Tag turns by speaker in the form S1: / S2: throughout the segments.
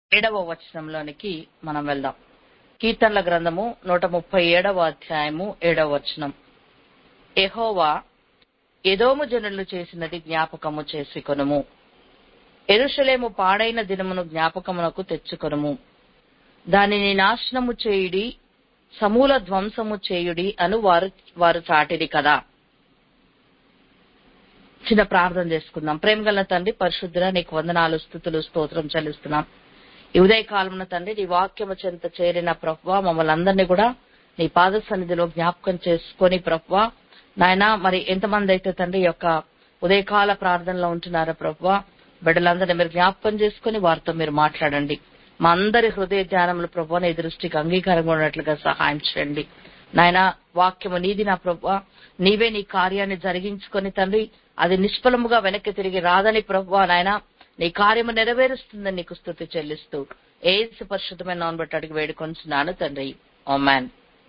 S1: ఏడవ వచనంలోనికి మనం వెళ్దాం కీర్తనల గ్రంథము నూట ముప్పై ఏడవ అధ్యాయము ఏడవ వచనం ఎహోవా ఎదోము జనులు చేసినది జ్ఞాపకము చేసుకొనుము ఎరుషలేము పాడైన దినమును జ్ఞాపకమునకు తెచ్చుకొనుము దానిని నాశనము చేయుడి సమూల ధ్వంసము చేయుడి అను వారు వారు చాటిరి కదా చిన్న ప్రార్థన చేసుకుందాం ప్రేమ గల తండ్రి పరిశుద్ధుల నీకు వందనాలు స్థుతులు స్తోత్రం చెల్లిస్తున్నాం ఈ ఉదయ కాలమున తండ్రి నీ వాక్యము చెంత చేరిన ప్రభు మమ్మల్ని అందరినీ కూడా నీ పాద సన్నిధిలో జ్ఞాపకం చేసుకొని ప్రభు నాయన మరి ఎంతమంది అయితే తండ్రి యొక్క ఉదయకాల ప్రార్థనలో ఉంటున్నారో ప్రభు బిడ్డలందరినీ మీరు జ్ఞాపకం చేసుకుని వారితో మీరు మాట్లాడండి మా అందరి హృదయ ధ్యానములు ప్రభు నీ దృష్టికి అంగీకారంగా ఉన్నట్లుగా సహాయం చేయండి నాయన వాక్యము నీది నా ప్రభు నీవే నీ కార్యాన్ని జరిగించుకొని తండ్రి అది నిష్ఫలముగా వెనక్కి తిరిగి రాదని ప్రభు నాయన నీ కార్యము నెరవేరుస్తుందని నీకు స్థుతి చెల్లిస్తూ ఏసు పరిశుద్ధమైన నాన్ బట్టి అడిగి వేడుకొంచున్నాను తండ్రి ఓమాన్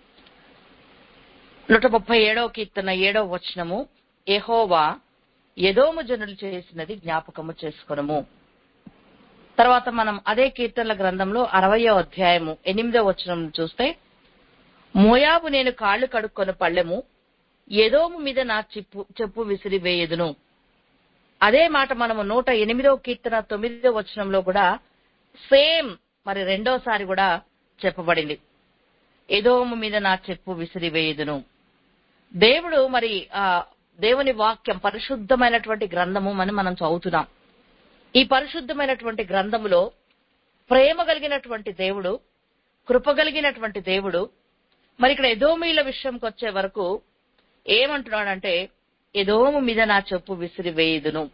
S1: నూట ముప్పై ఏడవ కీర్తన ఏడవ వచనము ఎహోవా ఎదోము జనులు చేసినది జ్ఞాపకము చేసుకునము తర్వాత మనం అదే కీర్తనల గ్రంథంలో అరవయో అధ్యాయము ఎనిమిదో వచనం చూస్తే మోయాబు నేను కాళ్ళు కడుక్కొని పళ్ళెము ఎదోము మీద నా చెప్పు చెప్పు విసిరి వేయదును అదే మాట మనము నూట ఎనిమిదో కీర్తన తొమ్మిదో వచనంలో కూడా సేమ్ మరి రెండోసారి కూడా చెప్పబడింది ఎదోము మీద నా చెప్పు విసిరి వేయదును దేవుడు మరి ఆ దేవుని వాక్యం పరిశుద్ధమైనటువంటి గ్రంథము అని మనం చదువుతున్నాం ఈ పరిశుద్ధమైనటువంటి గ్రంథములో ప్రేమ కలిగినటువంటి దేవుడు కృప కలిగినటువంటి దేవుడు మరి ఇక్కడ ఎదోమీల విషయంకి వచ్చే వరకు ఏమంటున్నాడంటే ఎదోము మీద నా చెప్పు విసిరి వేయుదును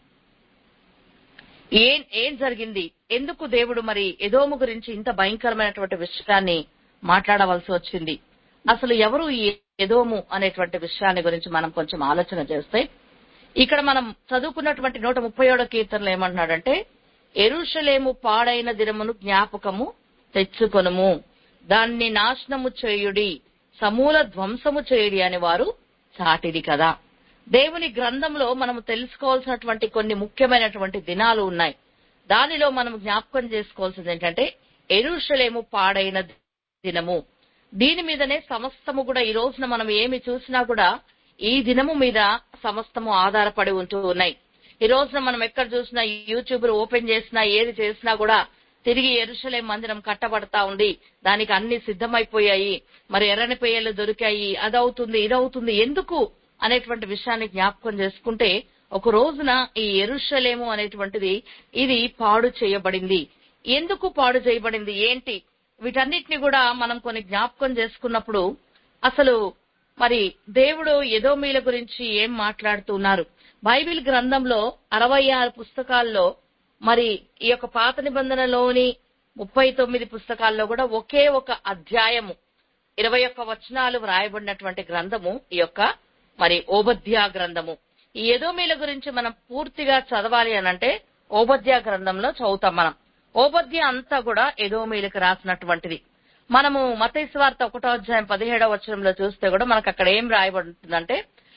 S1: ఏం ఏం జరిగింది ఎందుకు దేవుడు మరి ఎదోము గురించి ఇంత భయంకరమైనటువంటి విషయాన్ని మాట్లాడవలసి వచ్చింది అసలు ఎవరు ఈ ఎదోము అనేటువంటి విషయాన్ని గురించి మనం కొంచెం ఆలోచన చేస్తే ఇక్కడ మనం చదువుకున్నటువంటి నూట ముప్పై ఏడో కీర్తనలు ఏమంటున్నాడంటే ఎరుషలేము పాడైన దినమును జ్ఞాపకము తెచ్చుకొనుము దాన్ని నాశనము చేయుడి సమూల ధ్వంసము చేయుడి అని వారు చాటిది కదా దేవుని గ్రంథంలో మనము తెలుసుకోవాల్సినటువంటి కొన్ని ముఖ్యమైనటువంటి దినాలు ఉన్నాయి దానిలో మనం జ్ఞాపకం చేసుకోవాల్సింది ఏంటంటే ఎరుషలేము పాడైన దినము దీని మీదనే సమస్తము కూడా ఈ రోజున మనం ఏమి చూసినా కూడా ఈ దినము మీద సమస్తము ఆధారపడి ఉంటూ ఉన్నాయి ఈ రోజున మనం ఎక్కడ చూసినా యూట్యూబ్ ఓపెన్ చేసినా ఏది చేసినా కూడా తిరిగి ఎరుసలేం మందిరం కట్టబడతా ఉంది దానికి అన్ని సిద్ధమైపోయాయి మరి ఎర్రని పేయలు దొరికాయి అదవుతుంది ఇదవుతుంది ఎందుకు అనేటువంటి విషయాన్ని జ్ఞాపకం చేసుకుంటే ఒక రోజున ఈ ఎరుషలేము అనేటువంటిది ఇది పాడు చేయబడింది ఎందుకు పాడు చేయబడింది ఏంటి వీటన్నిటిని కూడా మనం కొన్ని జ్ఞాపకం చేసుకున్నప్పుడు అసలు మరి దేవుడు ఎదోమీల గురించి ఏం మాట్లాడుతున్నారు బైబిల్ గ్రంథంలో అరవై ఆరు పుస్తకాల్లో మరి ఈ యొక్క పాత నిబంధనలోని ముప్పై తొమ్మిది పుస్తకాల్లో కూడా ఒకే ఒక అధ్యాయము ఇరవై ఒక్క వచనాలు వ్రాయబడినటువంటి గ్రంథము ఈ యొక్క మరి ఓబద్యా గ్రంథము ఈ ఎదోమీల గురించి మనం పూర్తిగా చదవాలి అనంటే ఓబద్యా గ్రంథంలో చదువుతాం మనం ఓబద్య అంతా కూడా ఎదోమీలకు రాసినటువంటిది మనము మతేశ్వార్త ఒకటో అధ్యాయం పదిహేడవ వచనంలో చూస్తే కూడా మనకు అక్కడ ఏం రాయబడుతుందంటే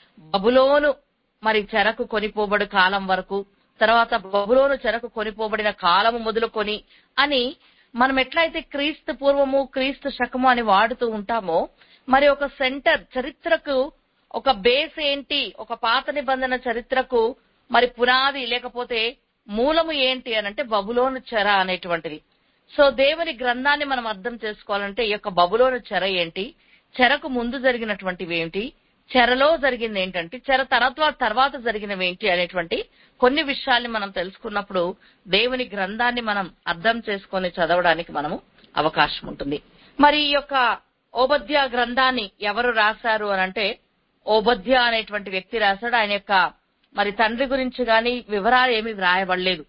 S1: బబులోను మరి చెరకు కొనిపోబడు కాలం వరకు తర్వాత బబులోను చెరకు కొనిపోబడిన కాలము మొదలుకొని అని మనం ఎట్లయితే క్రీస్తు పూర్వము క్రీస్తు శకము అని వాడుతూ ఉంటామో మరి ఒక సెంటర్ చరిత్రకు ఒక బేస్ ఏంటి ఒక పాత నిబంధన చరిత్రకు మరి పునాది లేకపోతే మూలము ఏంటి అనంటే బబులోను చెర అనేటువంటిది సో దేవుని గ్రంథాన్ని మనం అర్థం చేసుకోవాలంటే ఈ యొక్క బబులోను చెర ఏంటి చెరకు ముందు జరిగినటువంటివి ఏంటి చెరలో జరిగింది ఏంటంటే చెర తర్వాత తర్వాత జరిగినవి ఏంటి అనేటువంటి కొన్ని విషయాల్ని మనం తెలుసుకున్నప్పుడు దేవుని గ్రంథాన్ని మనం అర్థం చేసుకొని చదవడానికి మనము అవకాశం ఉంటుంది మరి ఈ యొక్క ఓబద్య గ్రంథాన్ని ఎవరు రాశారు అని అంటే ఓబద్య అనేటువంటి వ్యక్తి రాశాడు ఆయన యొక్క మరి తండ్రి గురించి గాని వివరాలు ఏమీ వ్రాయబడలేదు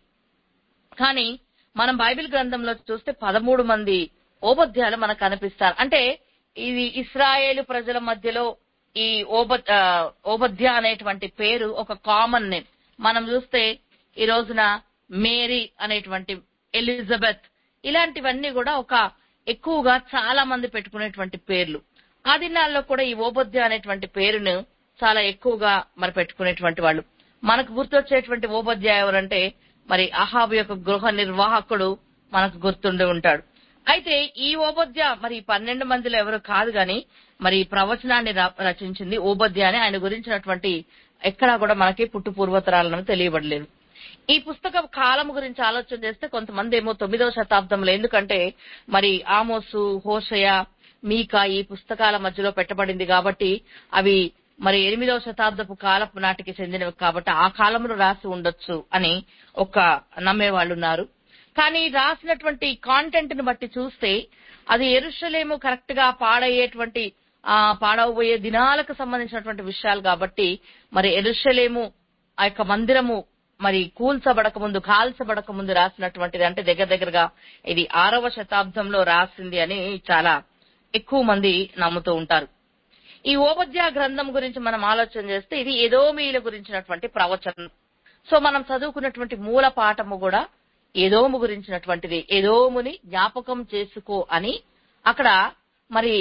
S1: కానీ మనం బైబిల్ గ్రంథంలో చూస్తే పదమూడు మంది ఓబద్యాలు మనకు కనిపిస్తారు అంటే ఇది ఇస్రాయేలు ప్రజల మధ్యలో ఈ ఓబ ఓబద్య అనేటువంటి పేరు ఒక కామన్ నేమ్ మనం చూస్తే ఈ రోజున మేరీ అనేటువంటి ఎలిజబెత్ ఇలాంటివన్నీ కూడా ఒక ఎక్కువగా చాలా మంది పెట్టుకునేటువంటి పేర్లు ఆ దినాల్లో కూడా ఈ ఓబద్య అనేటువంటి పేరును చాలా ఎక్కువగా మరి పెట్టుకునేటువంటి వాళ్ళు మనకు గుర్తొచ్చేటువంటి ఓబద్య ఎవరంటే మరి అహాబు యొక్క గృహ నిర్వాహకుడు మనకు గుర్తుండి ఉంటాడు అయితే ఈ ఓబద్య మరి పన్నెండు మందిలో ఎవరు కాదు గాని మరి ఈ ప్రవచనాన్ని ర- రచించింది ఓబద్య అని ఆయన గురించినటువంటి ఎక్కడా కూడా మనకి పుట్టు పూర్వతరాలను తెలియబడలేదు ఈ పుస్తక కాలం గురించి ఆలోచన చేస్తే కొంతమంది ఏమో తొమ్మిదవ శతాబ్దంలో ఎందుకంటే మరి ఆమోసు హోషయ మీకా ఈ పుస్తకాల మధ్యలో పెట్టబడింది కాబట్టి అవి మరి ఎనిమిదవ శతాబ్దపు కాలపు నాటికి చెందినవి కాబట్టి ఆ కాలంలో రాసి ఉండొచ్చు అని ఒక నమ్మే వాళ్ళు ఉన్నారు కానీ రాసినటువంటి కాంటెంట్ ని బట్టి చూస్తే అది ఎరుషలేము కరెక్ట్ గా పాడయ్యేటువంటి ఆ పాడవబోయే దినాలకు సంబంధించినటువంటి విషయాలు కాబట్టి మరి ఎరుషలేము ఆ యొక్క మందిరము మరి కూల్చబడక ముందు కాల్చబడక ముందు రాసినటువంటిది అంటే దగ్గర దగ్గరగా ఇది ఆరవ శతాబ్దంలో రాసింది అని చాలా ఎక్కువ మంది నమ్ముతూ ఉంటారు ఈ ఓపద్య గ్రంథం గురించి మనం ఆలోచన చేస్తే ఇది ఎదోమీల గురించినటువంటి ప్రవచనం సో మనం చదువుకున్నటువంటి మూల పాఠము కూడా ఎదోము గురించినటువంటిది ఎదోముని జ్ఞాపకం చేసుకో అని అక్కడ మరి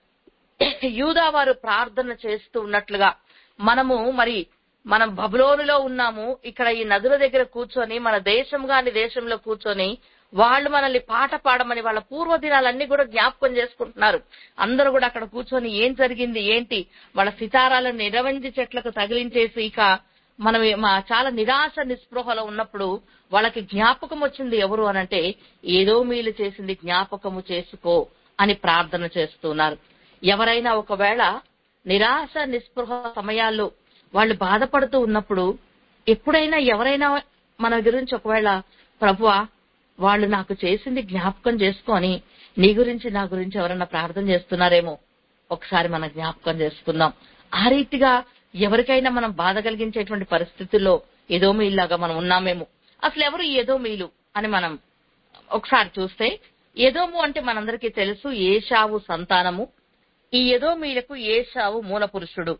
S1: యూదా వారు ప్రార్థన చేస్తూ ఉన్నట్లుగా మనము మరి మనం బబులోనులో ఉన్నాము ఇక్కడ ఈ నదుల దగ్గర కూర్చొని మన దేశం గాని దేశంలో కూర్చొని వాళ్ళు మనల్ని పాట పాడమని వాళ్ళ పూర్వ దినాలన్నీ కూడా జ్ఞాపకం చేసుకుంటున్నారు అందరూ కూడా అక్కడ కూర్చొని ఏం జరిగింది ఏంటి వాళ్ళ సితారాలను నిరవంజి చెట్లకు తగిలించేసి ఇక మనం ఏ- మా చాలా నిరాశ నిస్పృహలో ఉన్నప్పుడు వాళ్ళకి జ్ఞాపకం వచ్చింది ఎవరు అనంటే ఏదో మీలు చేసింది జ్ఞాపకము చేసుకో అని ప్రార్థన చేస్తున్నారు ఎవరైనా ఒకవేళ నిరాశ నిస్పృహ సమయాల్లో వాళ్ళు బాధపడుతూ ఉన్నప్పుడు ఎప్పుడైనా ఎవరైనా మన గురించి ఒకవేళ ప్రభువా వాళ్ళు నాకు చేసింది జ్ఞాపకం చేసుకొని నీ గురించి నా గురించి ఎవరైనా ప్రార్థన చేస్తున్నారేమో ఒకసారి మనం జ్ఞాపకం చేసుకుందాం ఆ రీతిగా ఎవరికైనా మనం బాధ కలిగించేటువంటి పరిస్థితుల్లో ఏదో మీలాగా మనం ఉన్నామేమో అసలు ఎవరు ఏదో మీలు అని మనం ఒకసారి చూస్తే ఎదోము అంటే మనందరికీ తెలుసు ఏషావు సంతానము ఈ ఎదోమీలకు ఏషావు మూల పురుషుడు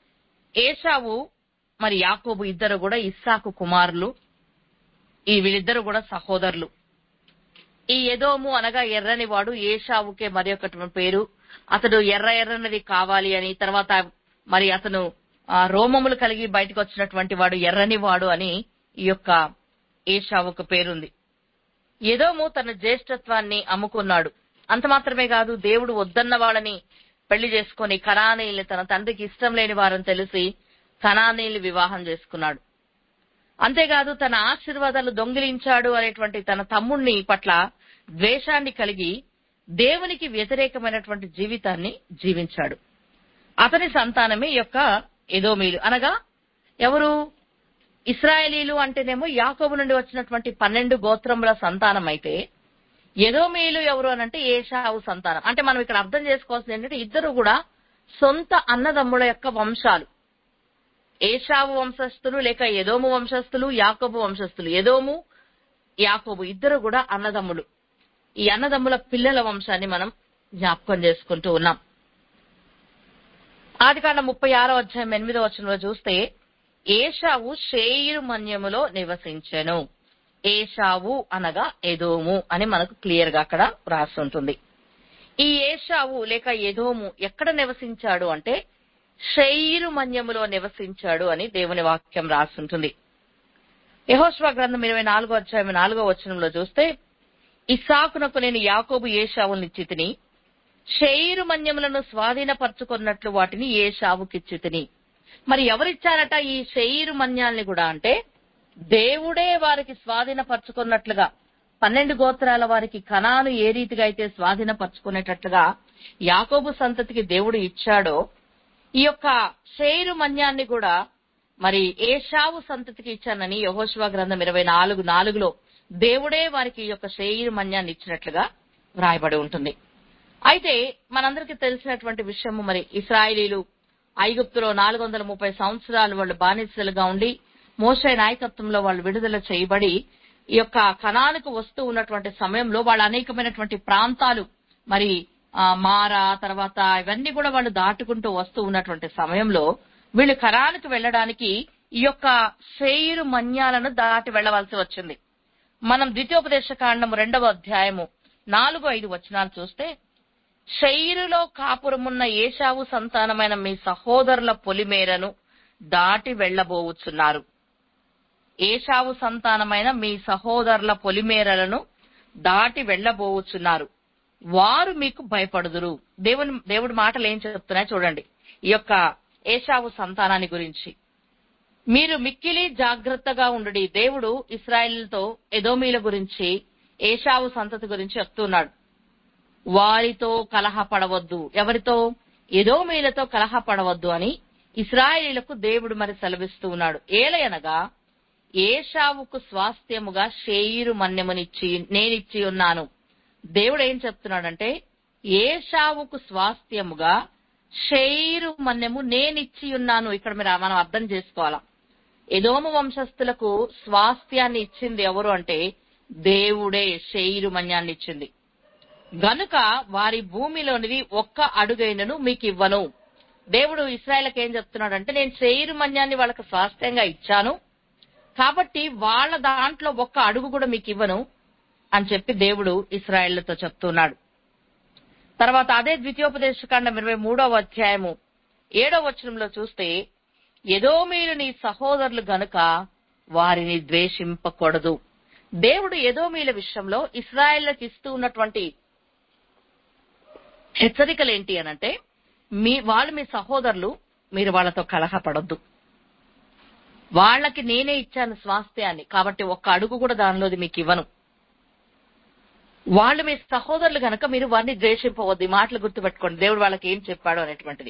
S1: ఏషావు మరి యాకోబు ఇద్దరు కూడా ఇస్సాకు కుమారులు ఈ వీళ్ళిద్దరు కూడా సహోదరులు ఈ ఎదోము అనగా ఎర్రని వాడు ఏషావుకే మరి ఒకటి పేరు అతడు ఎర్ర ఎర్రనిది కావాలి అని తర్వాత మరి అతను ఆ, రోమములు కలిగి బయటకు వచ్చినటువంటి వాడు ఎర్రని వాడు అని ఈ యొక్క ఏషావుకు పేరుంది ఎదోము తన జ్యేష్ఠత్వాన్ని అమ్ముకున్నాడు అంత మాత్రమే కాదు దేవుడు వద్దన్న వాళ్ళని పెళ్లి చేసుకుని కనానీల్ని తన తండ్రికి ఇష్టం లేని వారని తెలిసి కనానీల్ని వివాహం చేసుకున్నాడు అంతేకాదు తన ఆశీర్వాదాలు దొంగిలించాడు అనేటువంటి తన తమ్ముణ్ణి పట్ల ద్వేషాన్ని కలిగి దేవునికి వ్యతిరేకమైనటువంటి జీవితాన్ని జీవించాడు అతని సంతానమే ఈ యొక్క ఎదోమీలు అనగా ఎవరు ఇస్రాయేలీలు అంటేనేమో యాకోబు నుండి వచ్చినటువంటి పన్నెండు గోత్రముల సంతానం అయితే ఎదోమీలు ఎవరు అనంటే ఏషావు సంతానం అంటే మనం ఇక్కడ అర్థం చేసుకోవాల్సింది ఏంటంటే ఇద్దరు కూడా సొంత అన్నదమ్ముల యొక్క వంశాలు ఏషావు వంశస్థులు లేక ఎదోము వంశస్థులు యాకోబు వంశస్థులు ఎదోము యాకోబు ఇద్దరు కూడా అన్నదమ్ములు ఈ అన్నదమ్ముల పిల్లల వంశాన్ని మనం జ్ఞాపకం చేసుకుంటూ ఉన్నాం ఆదికాండ ముప్పై ఆరో అధ్యాయం ఎనిమిదో వచనంలో చూస్తే ఏషావు షేయిరు మన్యములో నివసించెను ఏషావు అనగా ఎదోము అని మనకు క్లియర్ గా అక్కడ రాసి ఉంటుంది ఈ ఏషావు లేక ఎదోము ఎక్కడ నివసించాడు అంటే షెయిరు మన్యములో నివసించాడు అని దేవుని వాక్యం రాస్తుంటుంది యహోశ్వ గ్రంథం ఇరవై నాలుగో అధ్యాయం నాలుగో వచనంలో చూస్తే ఇస్సాకునకు నేను యాకోబు ఏషావునిచ్చితిని షెయిరు మన్యములను స్వాధీనపరచుకున్నట్లు వాటిని ఏషావుకిచ్చితిని మరి ఎవరిచ్చారట ఈ షెయిరు మన్యాల్ని కూడా అంటే దేవుడే వారికి స్వాధీనపరచుకున్నట్లుగా పన్నెండు గోత్రాల వారికి కణాను ఏ రీతిగా అయితే స్వాధీనపరచుకునేటట్లుగా యాకోబు సంతతికి దేవుడు ఇచ్చాడో ఈ యొక్క షేరు మన్యాన్ని కూడా మరి ఏషావు సంతతికి ఇచ్చానని యహోశివ గ్రంథం ఇరవై నాలుగు నాలుగులో దేవుడే వారికి ఈ యొక్క షేరు మన్యాన్ని ఇచ్చినట్లుగా వ్రాయబడి ఉంటుంది అయితే మనందరికీ తెలిసినటువంటి విషయము మరి ఇస్రాయేలీలు ఐగుప్తులో నాలుగు వందల ముప్పై సంవత్సరాలు వాళ్ళు బానిసలుగా ఉండి మోసే నాయకత్వంలో వాళ్ళు విడుదల చేయబడి ఈ యొక్క కణానికి వస్తూ ఉన్నటువంటి సమయంలో వాళ్ళు అనేకమైనటువంటి ప్రాంతాలు మరి ఆ, మారా తర్వాత ఇవన్నీ కూడా వాళ్ళు దాటుకుంటూ వస్తూ ఉన్నటువంటి సమయంలో వీళ్ళు కరానికి వెళ్ళడానికి ఈ యొక్క శేయిరు మన్యాలను దాటి వెళ్ళవలసి వచ్చింది మనం ద్వితీయోపదేశ కాండం రెండవ అధ్యాయము నాలుగు ఐదు వచనాలు చూస్తే షైరులో కాపురమున్న ఏషావు సంతానమైన మీ సహోదరుల పొలిమేరను దాటి వెళ్ళబోవుచున్నారు ఏషావు సంతానమైన మీ సహోదరుల పొలిమేరలను దాటి వెళ్ళబోవుచున్నారు వారు మీకు భయపడుదురు దేవుని దేవుడి మాటలు ఏం చెప్తున్నాయి చూడండి ఈ యొక్క ఏషావు సంతానాన్ని గురించి మీరు మిక్కిలి జాగ్రత్తగా ఉండుడి దేవుడు ఇస్రాయేల్తో ఎదోమీల గురించి ఏషావు సంతతి గురించి చెప్తున్నాడు వారితో కలహపడవద్దు ఎవరితో ఎదోమీలతో కలహపడవద్దు అని ఇస్రాయేలీలకు దేవుడు మరి సెలవిస్తూ ఉన్నాడు ఏలయనగా ఏషావుకు స్వాస్థ్యముగా షేయిరు మన్యమునిచ్చి నేనిచ్చి ఉన్నాను దేవుడు ఏం చెప్తున్నాడంటే ఏషావుకు స్వాస్థ్యముగా షేయిరు మన్యము నేనిచ్చి ఉన్నాను ఇక్కడ మీరు మనం అర్థం చేసుకోవాలా ఎదోము వంశస్థులకు స్వాస్థ్యాన్ని ఇచ్చింది ఎవరు అంటే దేవుడే షేయిరు మన్యాన్ని ఇచ్చింది గనుక వారి భూమిలోనిది ఒక్క అడుగైనను మీకు ఇవ్వను దేవుడు ఇస్రాయల్కి ఏం చెప్తున్నాడంటే నేను షేయిరు మన్యాన్ని వాళ్ళకి స్వాస్థ్యంగా ఇచ్చాను కాబట్టి వాళ్ళ దాంట్లో ఒక్క అడుగు కూడా మీకు ఇవ్వను అని చెప్పి దేవుడు ఇస్రాయేళ్లతో చెప్తున్నాడు తర్వాత అదే ద్వితీయోపదేశకాండం ఇరవై మూడవ అధ్యాయము ఏడవ వచనంలో చూస్తే ఏదో మీరు నీ సహోదరులు గనుక వారిని ద్వేషింపకూడదు దేవుడు ఏదో మీల విషయంలో ఇస్రాయేళ్లకు ఇస్తూ ఉన్నటువంటి హెచ్చరికలు ఏంటి అనంటే మీ వాళ్ళు మీ సహోదరులు మీరు వాళ్ళతో కలహపడొద్దు వాళ్ళకి నేనే ఇచ్చాను స్వాస్థ్యాన్ని కాబట్టి ఒక్క అడుగు కూడా దానిలోది మీకు ఇవ్వను వాళ్ళు మీ సహోదరులు గనక మీరు వారిని ద్వేషింపవద్దు ఈ మాటలు గుర్తుపెట్టుకోండి దేవుడు వాళ్ళకి ఏం చెప్పాడు అనేటువంటిది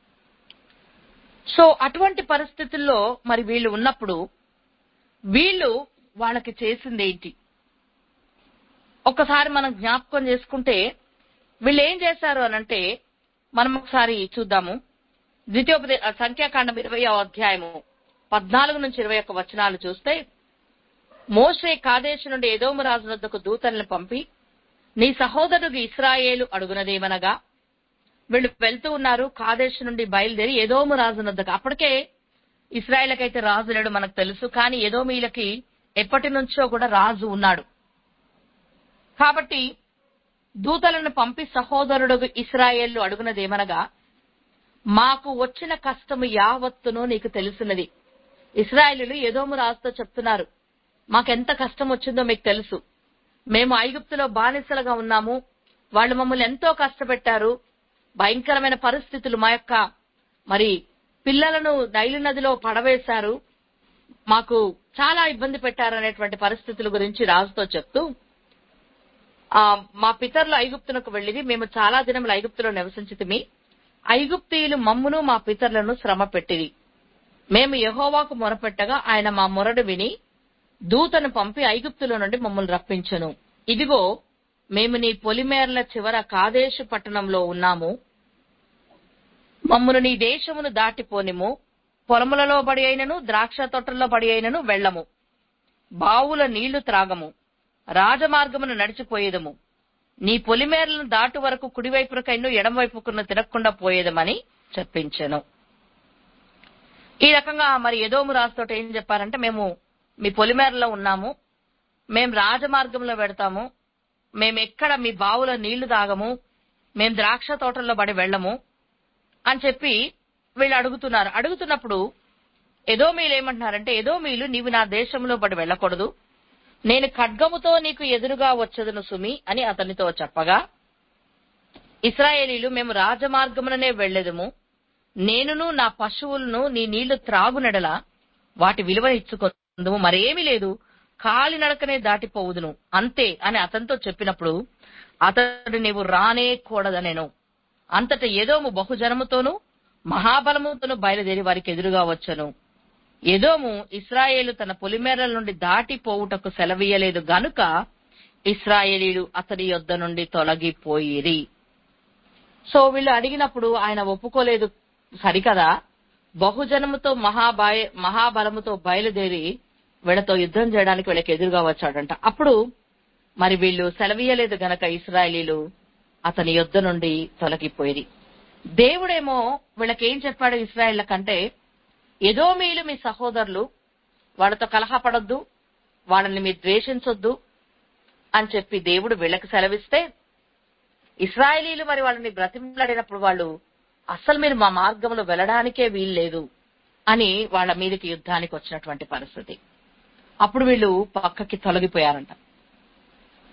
S1: సో అటువంటి పరిస్థితుల్లో మరి వీళ్ళు ఉన్నప్పుడు వీళ్ళు వాళ్ళకి చేసింది ఏంటి ఒక్కసారి మనం జ్ఞాపకం చేసుకుంటే వీళ్ళు ఏం చేశారు అనంటే మనం ఒకసారి చూద్దాము ద్వితీయోపదే సంఖ్యాకాండం ఇరవై అధ్యాయము పద్నాలుగు నుంచి ఇరవై ఒక్క వచనాలు చూస్తే మోషే కాదేశు నుండి ఏదోము రాజు వద్దకు దూతలను పంపి నీ సహోదరుడు ఇస్రాయేలు అడుగునదేమనగా వీళ్ళు వెళ్తూ ఉన్నారు కాదేశు నుండి బయలుదేరి ఏదోము రాజు వద్దకు అప్పటికే ఇస్రాయేల్కైతే రాజు లేడు మనకు తెలుసు కానీ ఏదోమీలకి ఎప్పటి నుంచో కూడా రాజు ఉన్నాడు కాబట్టి దూతలను పంపి సహోదరుడు ఇస్రాయేళ్లు అడుగునదేమనగా మాకు వచ్చిన కష్టము యావత్తును నీకు తెలుసున్నది ఇస్రాయేలీలు ఏదోము రాజుతో చెప్తున్నారు మాకెంత కష్టం వచ్చిందో మీకు తెలుసు మేము ఐగుప్తులో బానిసలుగా ఉన్నాము వాళ్ళు మమ్మల్ని ఎంతో కష్టపెట్టారు భయంకరమైన పరిస్థితులు మా యొక్క మరి పిల్లలను నైలు నదిలో పడవేశారు మాకు చాలా ఇబ్బంది పెట్టారు అనేటువంటి పరిస్థితుల గురించి రాజుతో చెప్తూ ఆ మా పితరులు ఐగుప్తునకు వెళ్ళిది మేము చాలా దినములు ఐగుప్తులో నివసించితిమి ఐగుప్తీయులు మమ్మును మా పితరులను శ్రమ పెట్టిరి మేము యహోవాకు మొరపెట్టగా ఆయన మా మొరడు విని దూతను పంపి ఐగుప్తులో నుండి మమ్మల్ని రప్పించను ఇదిగో మేము నీ పొలిమేరల చివర కాదేశు పట్టణంలో ఉన్నాము మమ్మను నీ దేశమును దాటిపోనిము పొలములలో బడి అయినను ద్రాక్ష తోటల్లో బడి అయినను వెళ్ళము బావుల నీళ్లు త్రాగము రాజమార్గమును నడిచిపోయేదము నీ పొలిమేరలను దాటు వరకు కుడివైపునకైను ఎడమవైపుకున్న తిరగకుండా పోయేదమని చెప్పించెను ఈ రకంగా మరి ఎదోము రాజుతో ఏం చెప్పారంటే మేము మీ పొలిమేరలో ఉన్నాము మేము రాజమార్గంలో పెడతాము మేము ఎక్కడ మీ బావుల నీళ్లు తాగము మేము ద్రాక్ష తోటల్లో పడి వెళ్ళము అని చెప్పి వీళ్ళు అడుగుతున్నారు అడుగుతున్నప్పుడు ఎదోమీలు ఏమంటున్నారంటే ఎదోమీలు నీవు నా దేశంలో పడి వెళ్ళకూడదు నేను ఖడ్గముతో నీకు ఎదురుగా వచ్చదును సుమి అని అతనితో చెప్పగా ఇస్రాయేలీలు మేము రాజమార్గముననే వెళ్ళేదము నేనును నా పశువులను నీ నీళ్లు త్రాగునెడల వాటి విలువ ఇచ్చుకుందుము మరేమీ లేదు కాలినడకనే దాటిపోవుదును అంతే అని అతనితో చెప్పినప్పుడు అతడు నీవు రానే కూడదనెను అంతట ఏదోము బహుజనముతోనూ మహాబలముతోనూ బయలుదేరి వారికి ఎదురుగా వచ్చను ఎదోము ఇస్రాయేలు తన పొలిమేరల నుండి దాటిపోవుటకు సెలవీయలేదు గనుక ఇస్రాయేలీలు అతడి యొద్ద నుండి తొలగిపోయిరి సో వీళ్ళు అడిగినప్పుడు ఆయన ఒప్పుకోలేదు సరికదా బహుజనముతో మహాబాయ మహాబలముతో బయలుదేరి వీళ్ళతో యుద్ధం చేయడానికి వీళ్ళకి ఎదురుగా వచ్చాడంట అప్పుడు మరి వీళ్ళు సెలవీయలేదు గనక ఇస్రాయేలీలు అతని యుద్ధ నుండి తొలగిపోయిరి దేవుడేమో వీళ్ళకి ఏం చెప్పాడు ఇస్రాయేళ్ల కంటే ఏదో మీలు మీ సహోదరులు వాళ్ళతో కలహపడొద్దు వాళ్ళని మీరు ద్వేషించొద్దు అని చెప్పి దేవుడు వీళ్ళకి సెలవిస్తే ఇస్రాయేలీలు మరి వాళ్ళని బ్రతిమలాడినప్పుడు వాళ్ళు అస్సలు మీరు మా మార్గంలో వెళ్ళడానికే వీల్లేదు అని వాళ్ళ మీదకి యుద్ధానికి వచ్చినటువంటి పరిస్థితి అప్పుడు వీళ్ళు పక్కకి తొలగిపోయారంట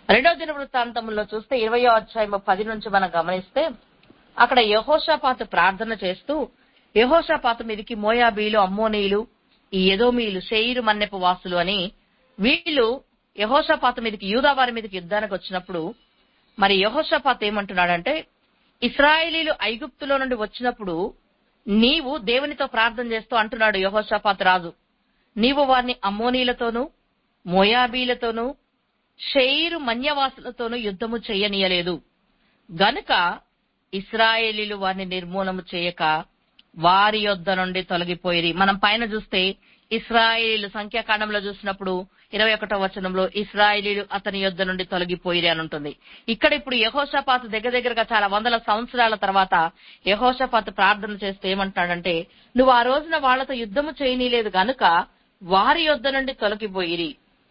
S1: రెండో దిన వృత్తాంతంలో చూస్తే ఇరవయో అధ్యాయం పది నుంచి మనం గమనిస్తే అక్కడ యహోషాపాతు ప్రార్థన చేస్తూ యహోషాపాతు మీదికి మోయాబీలు అమ్మోనీయులు ఈ ఎదోమీలు షెయిరు మన్నెపు వాసులు అని వీళ్ళు యహోషాపాతు మీదకి యూదా వారి మీదకి యుద్ధానికి వచ్చినప్పుడు మరి యహోషాపాత్ ఏమంటున్నాడంటే ఇస్రాయేలీలు ఐగుప్తులో నుండి వచ్చినప్పుడు నీవు దేవునితో ప్రార్థన చేస్తూ అంటున్నాడు యహోషాపాత్ రాజు నీవు వారిని అమ్మోనీలతోనూ మోయాబీలతోనూ షెయిరు మన్యవాసులతోనూ యుద్ధము చెయ్యనీయలేదు గనుక ఇస్రాయేలీలు వారిని నిర్మూలము చేయక వారి యొద్ద నుండి తొలగిపోయిరి మనం పైన చూస్తే ఇస్రాయేలీలు సంఖ్యాకాండంలో చూసినప్పుడు ఇరవై ఒకటో వచనంలో ఇస్రాయేలీలు అతని యొద్ద నుండి తొలగిపోయిరి అని ఉంటుంది ఇక్కడ ఇప్పుడు యహోషపాత్ దగ్గర దగ్గరగా చాలా వందల సంవత్సరాల తర్వాత యహోషపాత్ ప్రార్థన చేస్తే ఏమంటున్నాడంటే నువ్వు ఆ రోజున వాళ్లతో యుద్ధము చేయనీలేదు గనుక వారి యొద్ద నుండి తొలగిపోయిరి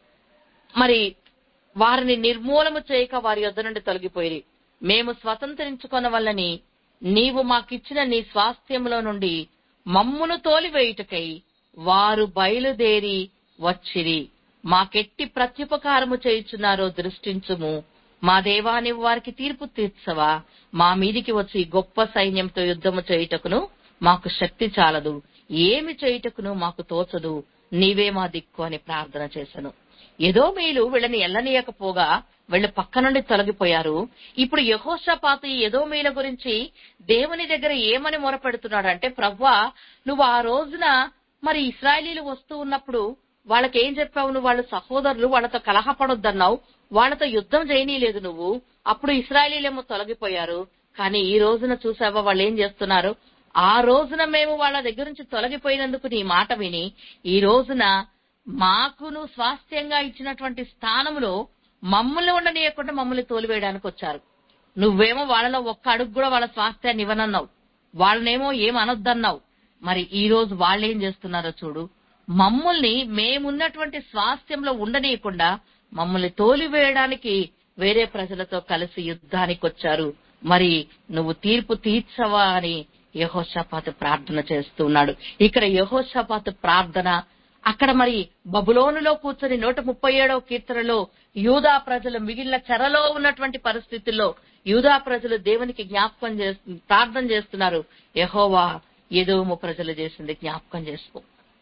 S1: మరి వారిని నిర్మూలము చేయక వారి యొద్ద నుండి తొలగిపోయిరి మేము స్వతంత్రించుకొన వల్లని నీవు మాకిచ్చిన నీ స్వాస్థ్యములో నుండి మమ్మును తోలివేయుటకై వారు బయలుదేరి వచ్చిరి మాకెట్టి ప్రత్యుపకారము చేయుచున్నారో దృష్టించుము మా దేవా నీవు వారికి తీర్పు తీర్చవా మా మీదికి వచ్చి గొప్ప సైన్యంతో యుద్ధము చేయుటకును మాకు శక్తి చాలదు ఏమి చేయుటకును మాకు తోచదు నీవే మా దిక్కు అని ప్రార్థన చేశాను ఏదో మీలు వీళ్ళని ఎల్లనీయకపోగా వీళ్ళు పక్క నుండి తొలగిపోయారు ఇప్పుడు యహోషపాతు ఈ ఏదో మీల గురించి దేవుని దగ్గర ఏమని మొరపెడుతున్నాడంటే ప్రవ్వా నువ్వు ఆ రోజున మరి ఇస్రాయలీలు వస్తూ ఉన్నప్పుడు వాళ్ళకి ఏం చెప్పావు నువ్వు వాళ్ళ సహోదరులు వాళ్ళతో కలహపడొద్దన్నావు వాళ్ళతో యుద్ధం చేయనీలేదు నువ్వు అప్పుడు ఇస్రాయలీలేమో తొలగిపోయారు కానీ ఈ రోజున చూసావా వాళ్ళు ఏం చేస్తున్నారు ఆ రోజున మేము వాళ్ళ దగ్గర నుంచి తొలగిపోయినందుకు నీ మాట విని ఈ రోజున మాకును స్వాస్థ్యంగా ఇచ్చినటువంటి స్థానంలో మమ్మల్ని ఉండనీయకుండా మమ్మల్ని తోలివేయడానికి వచ్చారు నువ్వేమో వాళ్ళలో ఒక్క అడుగు కూడా వాళ్ళ స్వాస్థ్యాన్ని ఇవ్వనన్నావు వాళ్ళనేమో ఏం అనొద్దన్నావు మరి ఈ రోజు వాళ్ళు ఏం చేస్తున్నారో చూడు మమ్మల్ని మేమున్నటువంటి స్వాస్థ్యంలో ఉండనీయకుండా మమ్మల్ని తోలివేయడానికి వేరే ప్రజలతో కలిసి యుద్ధానికి వచ్చారు మరి నువ్వు తీర్పు తీర్చవా అని యహోషపాత్ ప్రార్థన చేస్తున్నాడు ఇక్కడ యహోషపాత్ ప్రార్థన అక్కడ మరి బబులోనులో కూర్చొని నూట ముప్పై ఏడవ కీర్తనలో యూదా ప్రజలు మిగిలిన చెరలో ఉన్నటువంటి పరిస్థితుల్లో యూదా ప్రజలు దేవునికి జ్ఞాపకం చేస్తు ప్రార్థన చేస్తున్నారు యహోవా ఏదోమో ప్రజలు చేసింది జ్ఞాపకం చేసుకో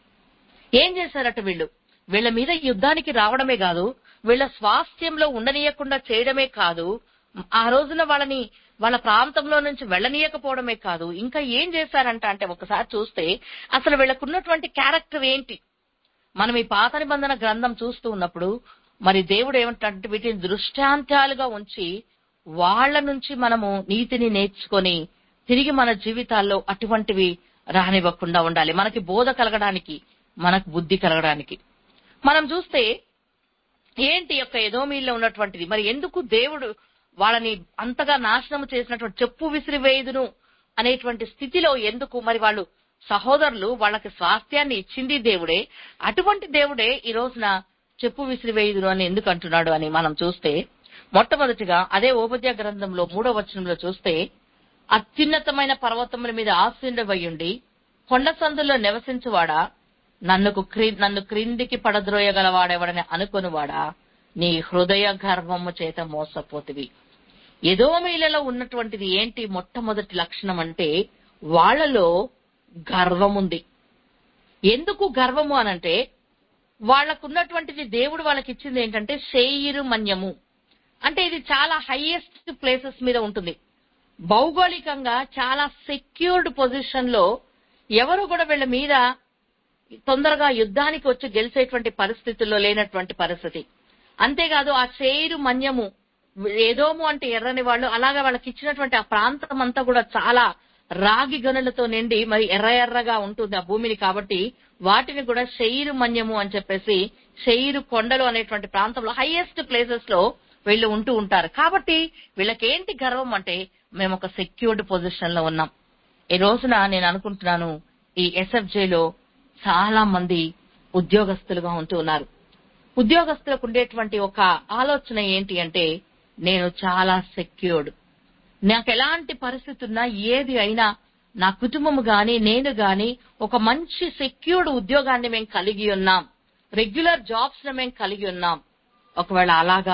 S1: ఏం చేశారట వీళ్ళు వీళ్ళ మీద యుద్ధానికి రావడమే కాదు వీళ్ళ స్వాస్థ్యంలో ఉండనీయకుండా చేయడమే కాదు ఆ రోజున వాళ్ళని వాళ్ళ ప్రాంతంలో నుంచి వెళ్ళనీయకపోవడమే కాదు ఇంకా ఏం చేశారంట అంటే ఒకసారి చూస్తే అసలు వీళ్ళకున్నటువంటి క్యారెక్టర్ ఏంటి మనం ఈ పాత నిబంధన గ్రంథం చూస్తూ ఉన్నప్పుడు మరి దేవుడు ఏమంటే వీటిని దృష్టాంతాలుగా ఉంచి వాళ్ళ నుంచి మనము నీతిని నేర్చుకొని తిరిగి మన జీవితాల్లో అటువంటివి రానివ్వకుండా ఉండాలి మనకి బోధ కలగడానికి మనకు బుద్ధి కలగడానికి మనం చూస్తే ఏంటి యొక్క ఎదోమీల్లో ఉన్నటువంటిది మరి ఎందుకు దేవుడు వాళ్ళని అంతగా నాశనం చేసినటువంటి చెప్పు విసిరివేయుదును అనేటువంటి స్థితిలో ఎందుకు మరి వాళ్ళు సహోదరులు వాళ్ళకి స్వాస్థ్యాన్ని ఇచ్చింది దేవుడే అటువంటి దేవుడే ఈ రోజున చెప్పు విసిరివేయుదును అని ఎందుకు అంటున్నాడు అని మనం చూస్తే మొట్టమొదటిగా అదే ఉపద్య గ్రంథంలో మూడో వచనంలో చూస్తే అత్యున్నతమైన పర్వతముల మీద ఆశీనుడవయ్యుండి కొండ సందుల్లో నివసించువాడా నన్నుకు క్రి నన్ను క్రిందికి పడద్రోయగలవాడెవడని అనుకొనివాడా నీ హృదయ గర్వము చేత మోసపోతివి ఎదోమీలలో ఉన్నటువంటిది ఏంటి మొట్టమొదటి లక్షణం అంటే వాళ్ళలో గర్వం ఉంది ఎందుకు గర్వము అనంటే వాళ్ళకున్నటువంటిది దేవుడు వాళ్ళకి ఇచ్చింది ఏంటంటే షేయిరు మన్యము అంటే ఇది చాలా హైయెస్ట్ ప్లేసెస్ మీద ఉంటుంది భౌగోళికంగా చాలా సెక్యూర్డ్ పొజిషన్ లో ఎవరు కూడా వీళ్ళ మీద తొందరగా యుద్ధానికి వచ్చి గెలిచేటువంటి పరిస్థితుల్లో లేనటువంటి పరిస్థితి అంతేకాదు ఆ చేరు మన్యము ఏదోము అంటే ఎర్రని వాళ్ళు అలాగా వాళ్ళకి ఇచ్చినటువంటి ఆ ప్రాంతం అంతా కూడా చాలా రాగి గనులతో నిండి మరి ఎర్ర ఎర్రగా ఉంటుంది ఆ భూమిని కాబట్టి వాటిని కూడా శైరు మన్యము అని చెప్పేసి శైరు కొండలు అనేటువంటి ప్రాంతంలో హైయెస్ట్ ప్లేసెస్ లో వీళ్ళు ఉంటూ ఉంటారు కాబట్టి వీళ్ళకేంటి గర్వం అంటే మేము ఒక సెక్యూర్డ్ పొజిషన్ లో ఉన్నాం ఈ రోజున నేను అనుకుంటున్నాను ఈ ఎస్ఎఫ్జేలో చాలా మంది ఉద్యోగస్తులుగా ఉంటూ ఉన్నారు ఉద్యోగస్తులకు ఉండేటువంటి ఒక ఆలోచన ఏంటి అంటే నేను చాలా సెక్యూర్డ్ నాకు ఎలాంటి పరిస్థితి ఉన్నా ఏది అయినా నా కుటుంబము గాని నేను గాని ఒక మంచి సెక్యూర్డ్ ఉద్యోగాన్ని మేము కలిగి ఉన్నాం రెగ్యులర్ జాబ్స్ ని మేము కలిగి ఉన్నాం ఒకవేళ అలాగా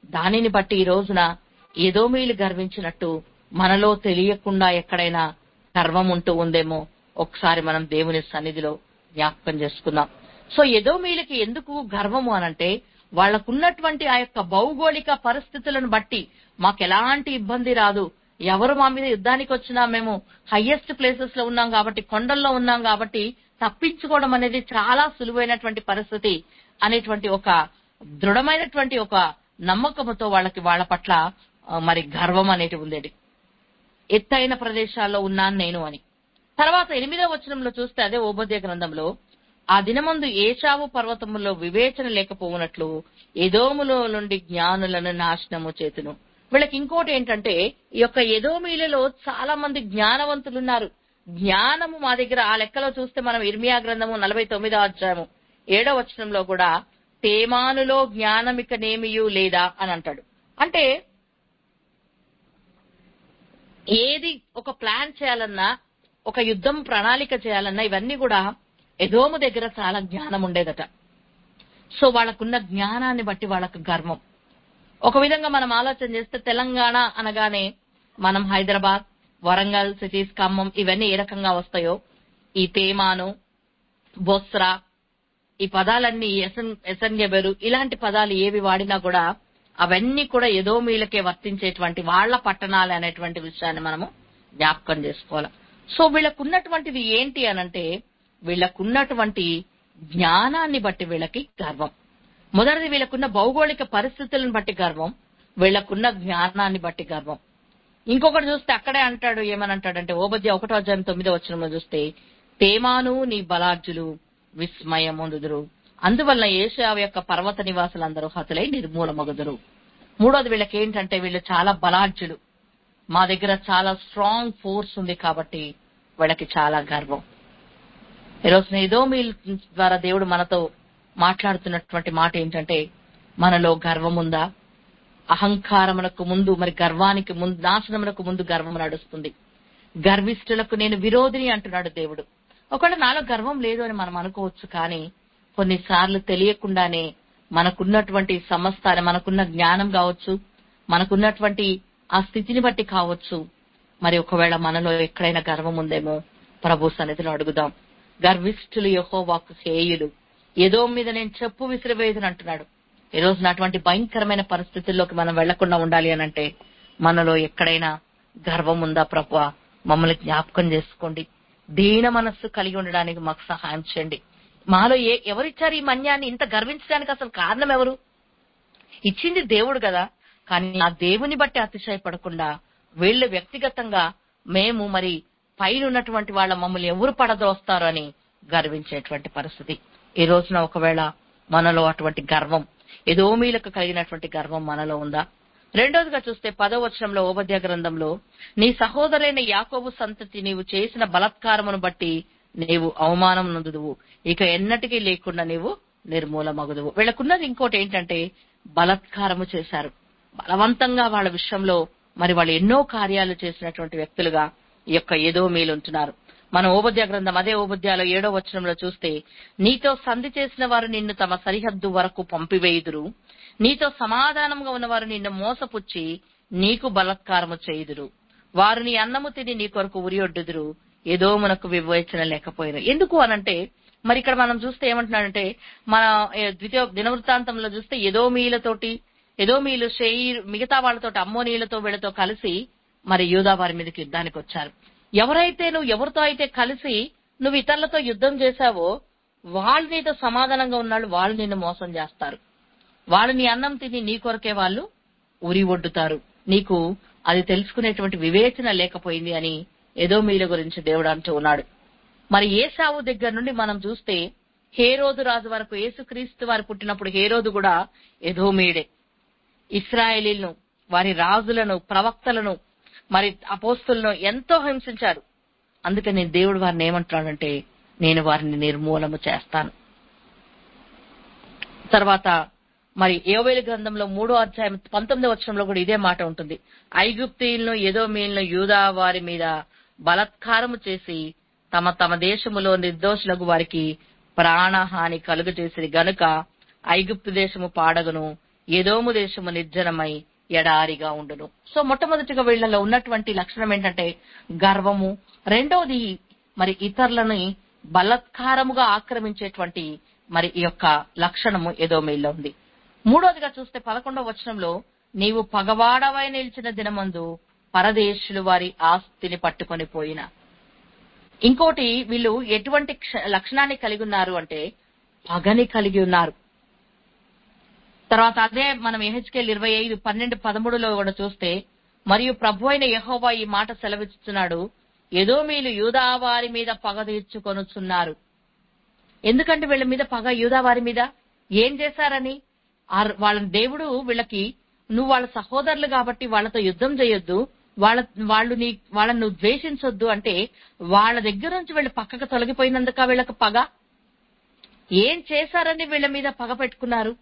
S1: దానిని బట్టి ఈ రోజున ఏదోమీలు గర్వించినట్టు మనలో తెలియకుండా ఎక్కడైనా గర్వం ఉంటూ ఉందేమో ఒకసారి మనం దేవుని సన్నిధిలో జ్ఞాపకం చేసుకుందాం సో ఎదోమీలకి ఎందుకు గర్వము అనంటే వాళ్ళకున్నటువంటి ఆ యొక్క భౌగోళిక పరిస్థితులను బట్టి మాకు ఎలాంటి ఇబ్బంది రాదు ఎవరు మా మీద యుద్ధానికి వచ్చినా మేము హైయెస్ట్ ప్లేసెస్ లో ఉన్నాం కాబట్టి కొండల్లో ఉన్నాం కాబట్టి తప్పించుకోవడం అనేది చాలా సులువైనటువంటి పరిస్థితి అనేటువంటి ఒక దృఢమైనటువంటి ఒక నమ్మకముతో వాళ్ళకి వాళ్ళ పట్ల ఆ, మరి గర్వం అనేది ఉండేది ఎత్తైన ప్రదేశాల్లో ఉన్నాను నేను అని తర్వాత ఎనిమిదవ వచనంలో చూస్తే అదే ఓబద్య గ్రంథంలో ఆ దినమందు ఏషావు పర్వతములో వివేచన లేకపోవునట్లు ఎదోములో నుండి జ్ఞానులను నాశనము చేతును వీళ్ళకి ఇంకోటి ఏంటంటే ఈ యొక్క ఎదోమీలలో చాలా మంది జ్ఞానవంతులు ఉన్నారు జ్ఞానము మా దగ్గర ఆ లెక్కలో చూస్తే మనం ఇర్మియా గ్రంథము నలభై తొమ్మిదో అధ్యాయము ఏడో వచనంలో కూడా తేమానులో జ్ఞానమిక నేమియు లేదా అని అంటాడు అంటే ఏది ఒక ప్లాన్ చేయాలన్నా ఒక యుద్ధం ప్రణాళిక చేయాలన్నా ఇవన్నీ కూడా ఎదోము దగ్గర చాలా జ్ఞానం ఉండేదట సో వాళ్ళకున్న జ్ఞానాన్ని బట్టి వాళ్ళకు గర్వం ఒక విధంగా మనం ఆలోచన చేస్తే తెలంగాణ అనగానే మనం హైదరాబాద్ వరంగల్ సిటీస్ ఖమ్మం ఇవన్నీ ఏ రకంగా వస్తాయో ఈ తేమాను బొస్రా ఈ పదాలన్నీ ఎసన్ ఎసన్యబెరు ఇలాంటి పదాలు ఏవి వాడినా కూడా అవన్నీ కూడా ఏదో మీలకే వర్తించేటువంటి వాళ్ళ పట్టణాలు అనేటువంటి విషయాన్ని మనము జ్ఞాపకం చేసుకోవాలి సో వీళ్ళకున్నటువంటిది ఏంటి అనంటే వీళ్ళకున్నటువంటి జ్ఞానాన్ని బట్టి వీళ్ళకి గర్వం మొదటిది వీళ్ళకున్న భౌగోళిక పరిస్థితులను బట్టి గర్వం వీళ్ళకున్న జ్ఞానాన్ని బట్టి గర్వం ఇంకొకటి చూస్తే అక్కడే అంటాడు ఏమనంటాడంటే ఓబద్య ఒకటో అధ్యాయం తొమ్మిదో వచనంలో చూస్తే తేమాను నీ బలార్జులు విస్మయముందుదురు అందువల్ల ఏషావు యొక్క పర్వత నివాసులందరూ హతులై నిర్మూలమగుదురు మూడోది వీళ్ళకి ఏంటంటే వీళ్ళు చాలా బలార్జులు మా దగ్గర చాలా స్ట్రాంగ్ ఫోర్స్ ఉంది కాబట్టి వీళ్ళకి చాలా గర్వం ఈరోజు ఏదో మీ ద్వారా దేవుడు మనతో మాట్లాడుతున్నటువంటి మాట ఏంటంటే మనలో గర్వం ఉందా అహంకారమునకు ముందు మరి గర్వానికి ముందు నాశనమునకు ముందు గర్వం నడుస్తుంది గర్విష్ఠులకు నేను విరోధిని అంటున్నాడు దేవుడు ఒకవేళ నాలో గర్వం లేదు అని మనం అనుకోవచ్చు కానీ కొన్నిసార్లు తెలియకుండానే మనకున్నటువంటి సమస్తాన్ని మనకున్న జ్ఞానం కావచ్చు మనకున్నటువంటి ఆ స్థితిని బట్టి కావచ్చు మరి ఒకవేళ మనలో ఎక్కడైనా గర్వం ఉందేమో ప్రభు సన్నిధిలో అడుగుదాం గర్విష్ఠులు యెహోవాకు హేయులు ఏదో మీద నేను చెప్పు విసిరివేయదని అంటున్నాడు ఈ రోజున అటువంటి భయంకరమైన పరిస్థితుల్లోకి మనం వెళ్లకుండా ఉండాలి అని అంటే మనలో ఎక్కడైనా గర్వం ఉందా ప్రభు మమ్మల్ని జ్ఞాపకం చేసుకోండి దీన మనస్సు కలిగి ఉండడానికి మాకు సహాయం చేయండి మాలో ఏ ఎవరిచ్చారు ఈ మన్యాన్ని ఇంత గర్వించడానికి అసలు కారణం ఎవరు ఇచ్చింది దేవుడు కదా కానీ ఆ దేవుని బట్టి అతిశయపడకుండా వీళ్ళు వ్యక్తిగతంగా మేము మరి పైన ఉన్నటువంటి వాళ్ళ మమ్మల్ని ఎవరు పడదోస్తారు అని గర్వించేటువంటి పరిస్థితి ఈ రోజున ఒకవేళ మనలో అటువంటి గర్వం ఏదో మీలకు కలిగినటువంటి గర్వం మనలో ఉందా రెండోదిగా చూస్తే పదవచనంలో ఓబద్య గ్రంథంలో నీ సహోదరైన యాకోబు సంతతి నీవు చేసిన బలత్కారమును బట్టి నీవు అవమానం నందుదువు ఇక ఎన్నటికీ లేకుండా నీవు నిర్మూలమగుదువు వీళ్ళకున్నది ఇంకోటి ఏంటంటే బలత్కారము చేశారు బలవంతంగా వాళ్ళ విషయంలో మరి వాళ్ళు ఎన్నో కార్యాలు చేసినటువంటి వ్యక్తులుగా ఈ యొక్క ఏదో మీలుంటున్నారు మన ఓబద్య గ్రంథం అదే ఓబద్యాలో ఏడో వచనంలో చూస్తే నీతో సంధి చేసిన వారు నిన్ను తమ సరిహద్దు వరకు పంపివేయుదురు నీతో సమాధానంగా ఉన్నవారు నిన్ను మోసపుచ్చి నీకు బలత్కారము చేయుదురు వారు నీ అన్నము తిని నీ కొరకు ఉరియొడ్డుదురు ఏదో మనకు వివేచన లేకపోయిన ఎందుకు అనంటే మరి ఇక్కడ మనం చూస్తే ఏమంటున్నాడంటే మన ఏ, ద్వితీయ దినవృత్తాంతంలో చూస్తే ఏదో మీలతోటి ఏదో మీలు షెయిర్ మిగతా వాళ్ళతోటి అమ్మోనీలతో వీళ్ళతో కలిసి మరి యూదా వారి మీదకి యుద్ధానికి వచ్చారు ఎవరైతే నువ్వు ఎవరితో అయితే కలిసి నువ్వు ఇతరులతో యుద్ధం చేశావో వాళ్ళు నీతో సమాధానంగా ఉన్నాళ్ళు వాళ్ళు నిన్ను మోసం చేస్తారు వాళ్ళు నీ అన్నం తిని నీ కొరకే వాళ్ళు ఉరి ఒడ్డుతారు నీకు అది తెలుసుకునేటువంటి వివేచన లేకపోయింది అని ఏదో మీల గురించి దేవుడు అంటూ ఉన్నాడు మరి ఏసావు దగ్గర నుండి మనం చూస్తే హేరోదు రాజు వరకు యేసుక్రీస్తు వారు పుట్టినప్పుడు హేరోదు కూడా ఏదో మీడే ఇస్రాయేలీలను వారి రాజులను ప్రవక్తలను మరి అపోస్తులను ఎంతో హింసించారు అందుకని దేవుడు వారిని ఏమంటున్నాడంటే నేను వారిని నిర్మూలము చేస్తాను తర్వాత మరి యోవేలు గ్రంథంలో మూడో అధ్యాయం పంతొమ్మిదో వచనంలో కూడా ఇదే మాట ఉంటుంది ఐగుప్తీయులను ఏదో మీలను యూదా వారి మీద బలత్కారము చేసి తమ తమ దేశములో నిర్దోషులకు వారికి ప్రాణహాని కలుగ చేసి గనుక ఐగుప్తు దేశము పాడగను ఎదోము దేశము నిర్జనమై ఎడారిగా ఉండును సో మొట్టమొదటిగా వీళ్ళలో ఉన్నటువంటి లక్షణం ఏంటంటే గర్వము రెండవది మరి ఇతరులని బలత్కారముగా ఆక్రమించేటువంటి మరి ఈ యొక్క లక్షణము ఎదోమీల్లో ఉంది మూడోదిగా చూస్తే పదకొండవ వచనంలో నీవు పగవాడవై నిలిచిన దినమందు పరదేశులు వారి ఆస్తిని పట్టుకొని పోయిన ఇంకోటి వీళ్ళు ఎటువంటి క్ష- లక్షణాన్ని కలిగి ఉన్నారు అంటే పగని కలిగి ఉన్నారు తర్వాత అదే మనం ఎహెచ్కేల్ ఇరవై ఐదు పన్నెండు పదమూడులో కూడా చూస్తే మరియు ప్రభు అయిన యెహోవా ఈ మాట సెలవిస్తున్నాడు ఏదో మీరు యూదా వారి మీద పగ తీర్చుకొనుచున్నారు ఎందుకంటే వీళ్ళ మీద పగ యూదా వారి మీద ఏం చేశారని ఆ- వాళ్ళ దేవుడు వీళ్ళకి నువ్వు వాళ్ళ సహోదరులు కాబట్టి వాళ్ళతో యుద్ధం చేయొద్దు వాళ్ళ వాళ్ళు నీ వాళ్ళని నువ్వు ద్వేషించొద్దు అంటే వాళ్ళ దగ్గర నుంచి వీళ్ళు పక్కకు తొలగిపోయినందుక వీళ్ళకి పగ ఏం చేశారని వీళ్ళ మీద పగ పెట్టుకున్నారు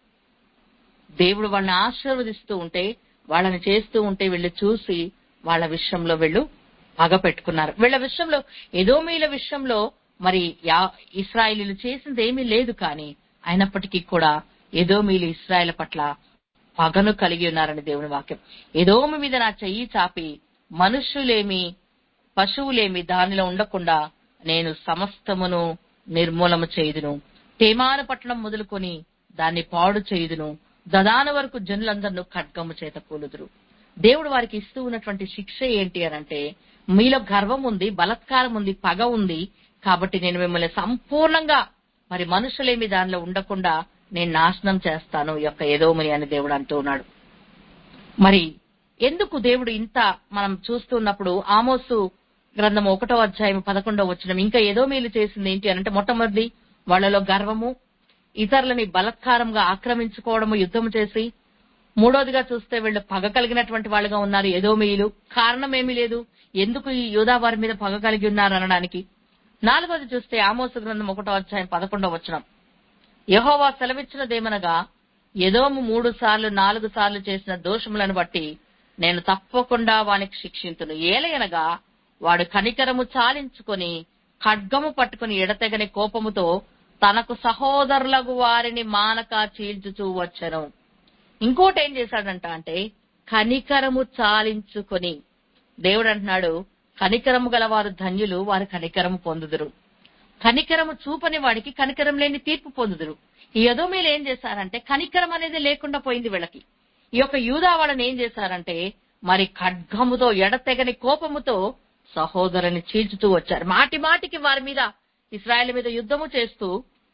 S1: దేవుడు వాళ్ళని ఆశీర్వదిస్తూ ఉంటే వాళ్ళని చేస్తూ ఉంటే వీళ్ళు చూసి వాళ్ళ విషయంలో వీళ్ళు పగ పెట్టుకున్నారు వీళ్ళ విషయంలో ఎదోమీల విషయంలో మరి యా ఇస్రాయిలీలు చేసింది ఏమీ లేదు కానీ అయినప్పటికీ కూడా ఎదోమీలు ఇస్రాయేల్ పట్ల పగను కలిగి ఉన్నారని దేవుని వాక్యం ఎదోమి మీద నా చెయ్యి చాపి మనుష్యులేమి పశువులేమి దానిలో ఉండకుండా నేను సమస్తమును నిర్మూలము చేయుదును తేమాన పట్టణం మొదలుకొని దాన్ని పాడు చేయుదును దదాన వరకు జనులందరినూ ఖడ్గము చేత కూలుదురు దేవుడు వారికి ఇస్తూ ఉన్నటువంటి శిక్ష ఏంటి అని అంటే మీలో గర్వం ఉంది బలత్కారం ఉంది పగ ఉంది కాబట్టి నేను మిమ్మల్ని సంపూర్ణంగా మరి మనుషులేమి దానిలో ఉండకుండా నేను నాశనం చేస్తాను ఈ యొక్క ఏదోమని అని దేవుడు అంటూ ఉన్నాడు మరి ఎందుకు దేవుడు ఇంత మనం చూస్తున్నప్పుడు ఆమోసు గ్రంథం ఒకటో అధ్యాయం పదకొండో వచ్చిన ఇంకా ఏదో మీరు చేసింది ఏంటి అని అంటే మొట్టమొదటి వాళ్ళలో గర్వము ఇతరులని బలత్కారంగా ఆక్రమించుకోవడము యుద్ధం చేసి మూడోదిగా చూస్తే వీళ్ళు పగ కలిగినటువంటి వాళ్ళుగా ఉన్నారు ఏదో మీలు కారణం ఏమీ లేదు ఎందుకు ఈ యోధా వారి మీద పగ కలిగి ఉన్నారు అనడానికి నాలుగోది చూస్తే ఆమోసు గ్రంథం ఒకటో అధ్యాయం పదకొండో వచనం యెహోవా సెలవిచ్చినదేమనగా ఎదోము మూడు సార్లు నాలుగు సార్లు చేసిన దోషములను బట్టి నేను తప్పకుండా వానికి శిక్షింతును ఏలయనగా వాడు కనికరము చాలించుకొని ఖడ్గము పట్టుకుని ఎడతెగని కోపముతో తనకు సహోదరులకు వారిని మానక చీల్చుచూ వచ్చెను ఇంకోటి ఏం చేశాడంట అంటే కనికరము చాలించుకొని దేవుడు అంటున్నాడు కనికరము గల వారు ధన్యులు వారు కనికరము పొందుదురు కనికరము చూపని వాడికి కనికరం లేని తీర్పు పొందుదురు ఈ యదోమీలు ఏం చేశారంటే కనికరం అనేది లేకుండా పోయింది వీళ్ళకి ఈ యొక్క యూదా వాళ్ళని ఏం చేశారంటే మరి ఖడ్గముతో ఎడతెగని కోపముతో సహోదరుని చీల్చుతూ వచ్చారు మాటి మాటికి వారి మీద ఇస్రాయేల్ మీద యుద్ధము చేస్తూ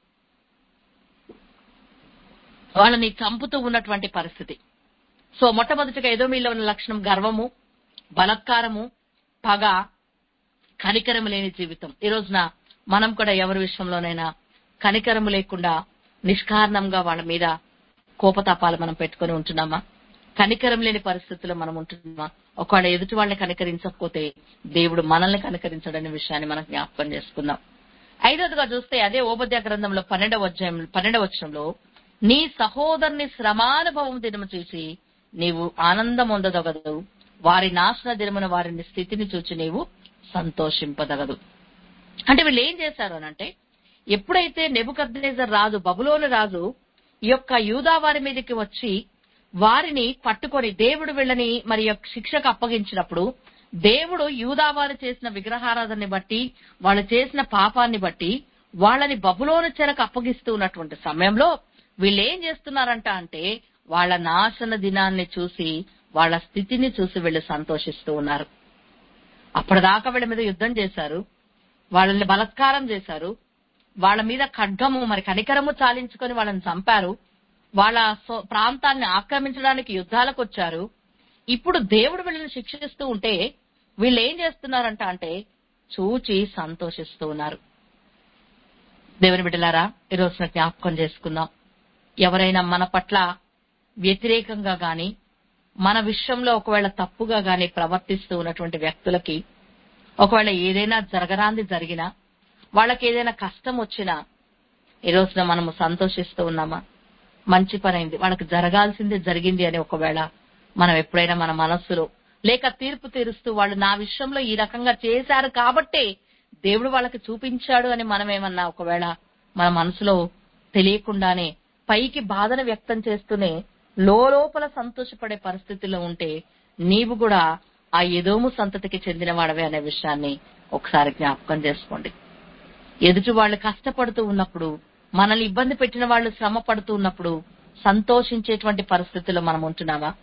S1: వాళ్ళని చంపుతూ ఉన్నటువంటి పరిస్థితి సో మొట్టమొదటిగా ఏదో మీలో ఉన్న లక్షణం గర్వము బలత్కారము పగ కనికరము లేని జీవితం ఈ రోజున మనం కూడా ఎవరి విషయంలోనైనా కనికరము లేకుండా నిష్కారణంగా వాళ్ళ మీద కోపతాపాలు మనం పెట్టుకొని ఉంటున్నామా కనికరం లేని పరిస్థితుల్లో మనం ఉంటున్నామా ఒకవేళ ఎదుటి వాళ్ళని కనికరించకపోతే దేవుడు మనల్ని కనికరించడనే విషయాన్ని మనం జ్ఞాపకం చేసుకుందాం ఐదవదిగా చూస్తే అదే ఓపద్య గ్రంథంలో పన్నెండవ అధ్యాయం పన్నెండవ వచనంలో నీ సహోదరుని శ్రమానుభవం దినము చూసి నీవు ఆనందం పొందదగదు వారి నాశన దినమున వారిని స్థితిని చూచి నీవు సంతోషింపదగదు అంటే వీళ్ళు ఏం చేశారు అని అంటే ఎప్పుడైతే నెబుకద్నేజర్ రాజు బబులోను రాజు ఈ యొక్క యూదా వారి మీదకి వచ్చి వారిని పట్టుకొని దేవుడు వీళ్ళని మరి యొక్క శిక్షకు అప్పగించినప్పుడు దేవుడు యూదా వారు చేసిన విగ్రహారాధనని బట్టి వాళ్ళు చేసిన పాపాన్ని బట్టి వాళ్ళని బబులోను చెరకు అప్పగిస్తూ ఉన్నటువంటి సమయంలో వీళ్ళు ఏం చేస్తున్నారంట అంటే వాళ్ళ నాశన దినాన్ని చూసి వాళ్ళ స్థితిని చూసి వీళ్ళు సంతోషిస్తూ ఉన్నారు అప్పటిదాకా వీళ్ళ మీద యుద్ధం చేశారు వాళ్ళని బలత్కారం చేశారు వాళ్ళ మీద ఖడ్గము మరి కనికరము చాలించుకొని వాళ్ళని చంపారు వాళ్ళ సో- ప్రాంతాన్ని ఆక్రమించడానికి యుద్ధాలకు వచ్చారు ఇప్పుడు దేవుడు వీళ్ళని శిక్షిస్తూ ఉంటే వీళ్ళు ఏం చేస్తున్నారంట అంటే చూచి సంతోషిస్తూ ఉన్నారు దేవుని బిడ్డలారా ఈ రోజున జ్ఞాపకం చేసుకుందాం ఎవరైనా మన పట్ల వ్యతిరేకంగా గాని మన విషయంలో ఒకవేళ తప్పుగా గాని ప్రవర్తిస్తూ ఉన్నటువంటి వ్యక్తులకి ఒకవేళ ఏదైనా జరగరాంది జరిగినా వాళ్ళకి ఏదైనా కష్టం వచ్చినా ఈ రోజున మనము సంతోషిస్తూ ఉన్నామా మంచి పని అయింది వాళ్ళకి జరగాల్సిందే జరిగింది అని ఒకవేళ మనం ఎప్పుడైనా మన మనస్సులో లేక తీర్పు తీరుస్తూ వాళ్ళు నా విషయంలో ఈ రకంగా చేశారు కాబట్టే దేవుడు వాళ్ళకి చూపించాడు అని మనం ఏమన్నా ఒకవేళ మన మనసులో తెలియకుండానే పైకి బాధను వ్యక్తం చేస్తూనే లోపల సంతోషపడే పరిస్థితిలో ఉంటే నీవు కూడా ఆ ఎదోము సంతతికి చెందిన వాడవే అనే విషయాన్ని ఒకసారి జ్ఞాపకం చేసుకోండి ఎదుటి వాళ్ళు కష్టపడుతూ ఉన్నప్పుడు మనల్ని ఇబ్బంది పెట్టిన వాళ్ళు శ్రమ పడుతూ ఉన్నప్పుడు సంతోషించేటువంటి పరిస్థితుల్లో మనం ఉంటున్నామా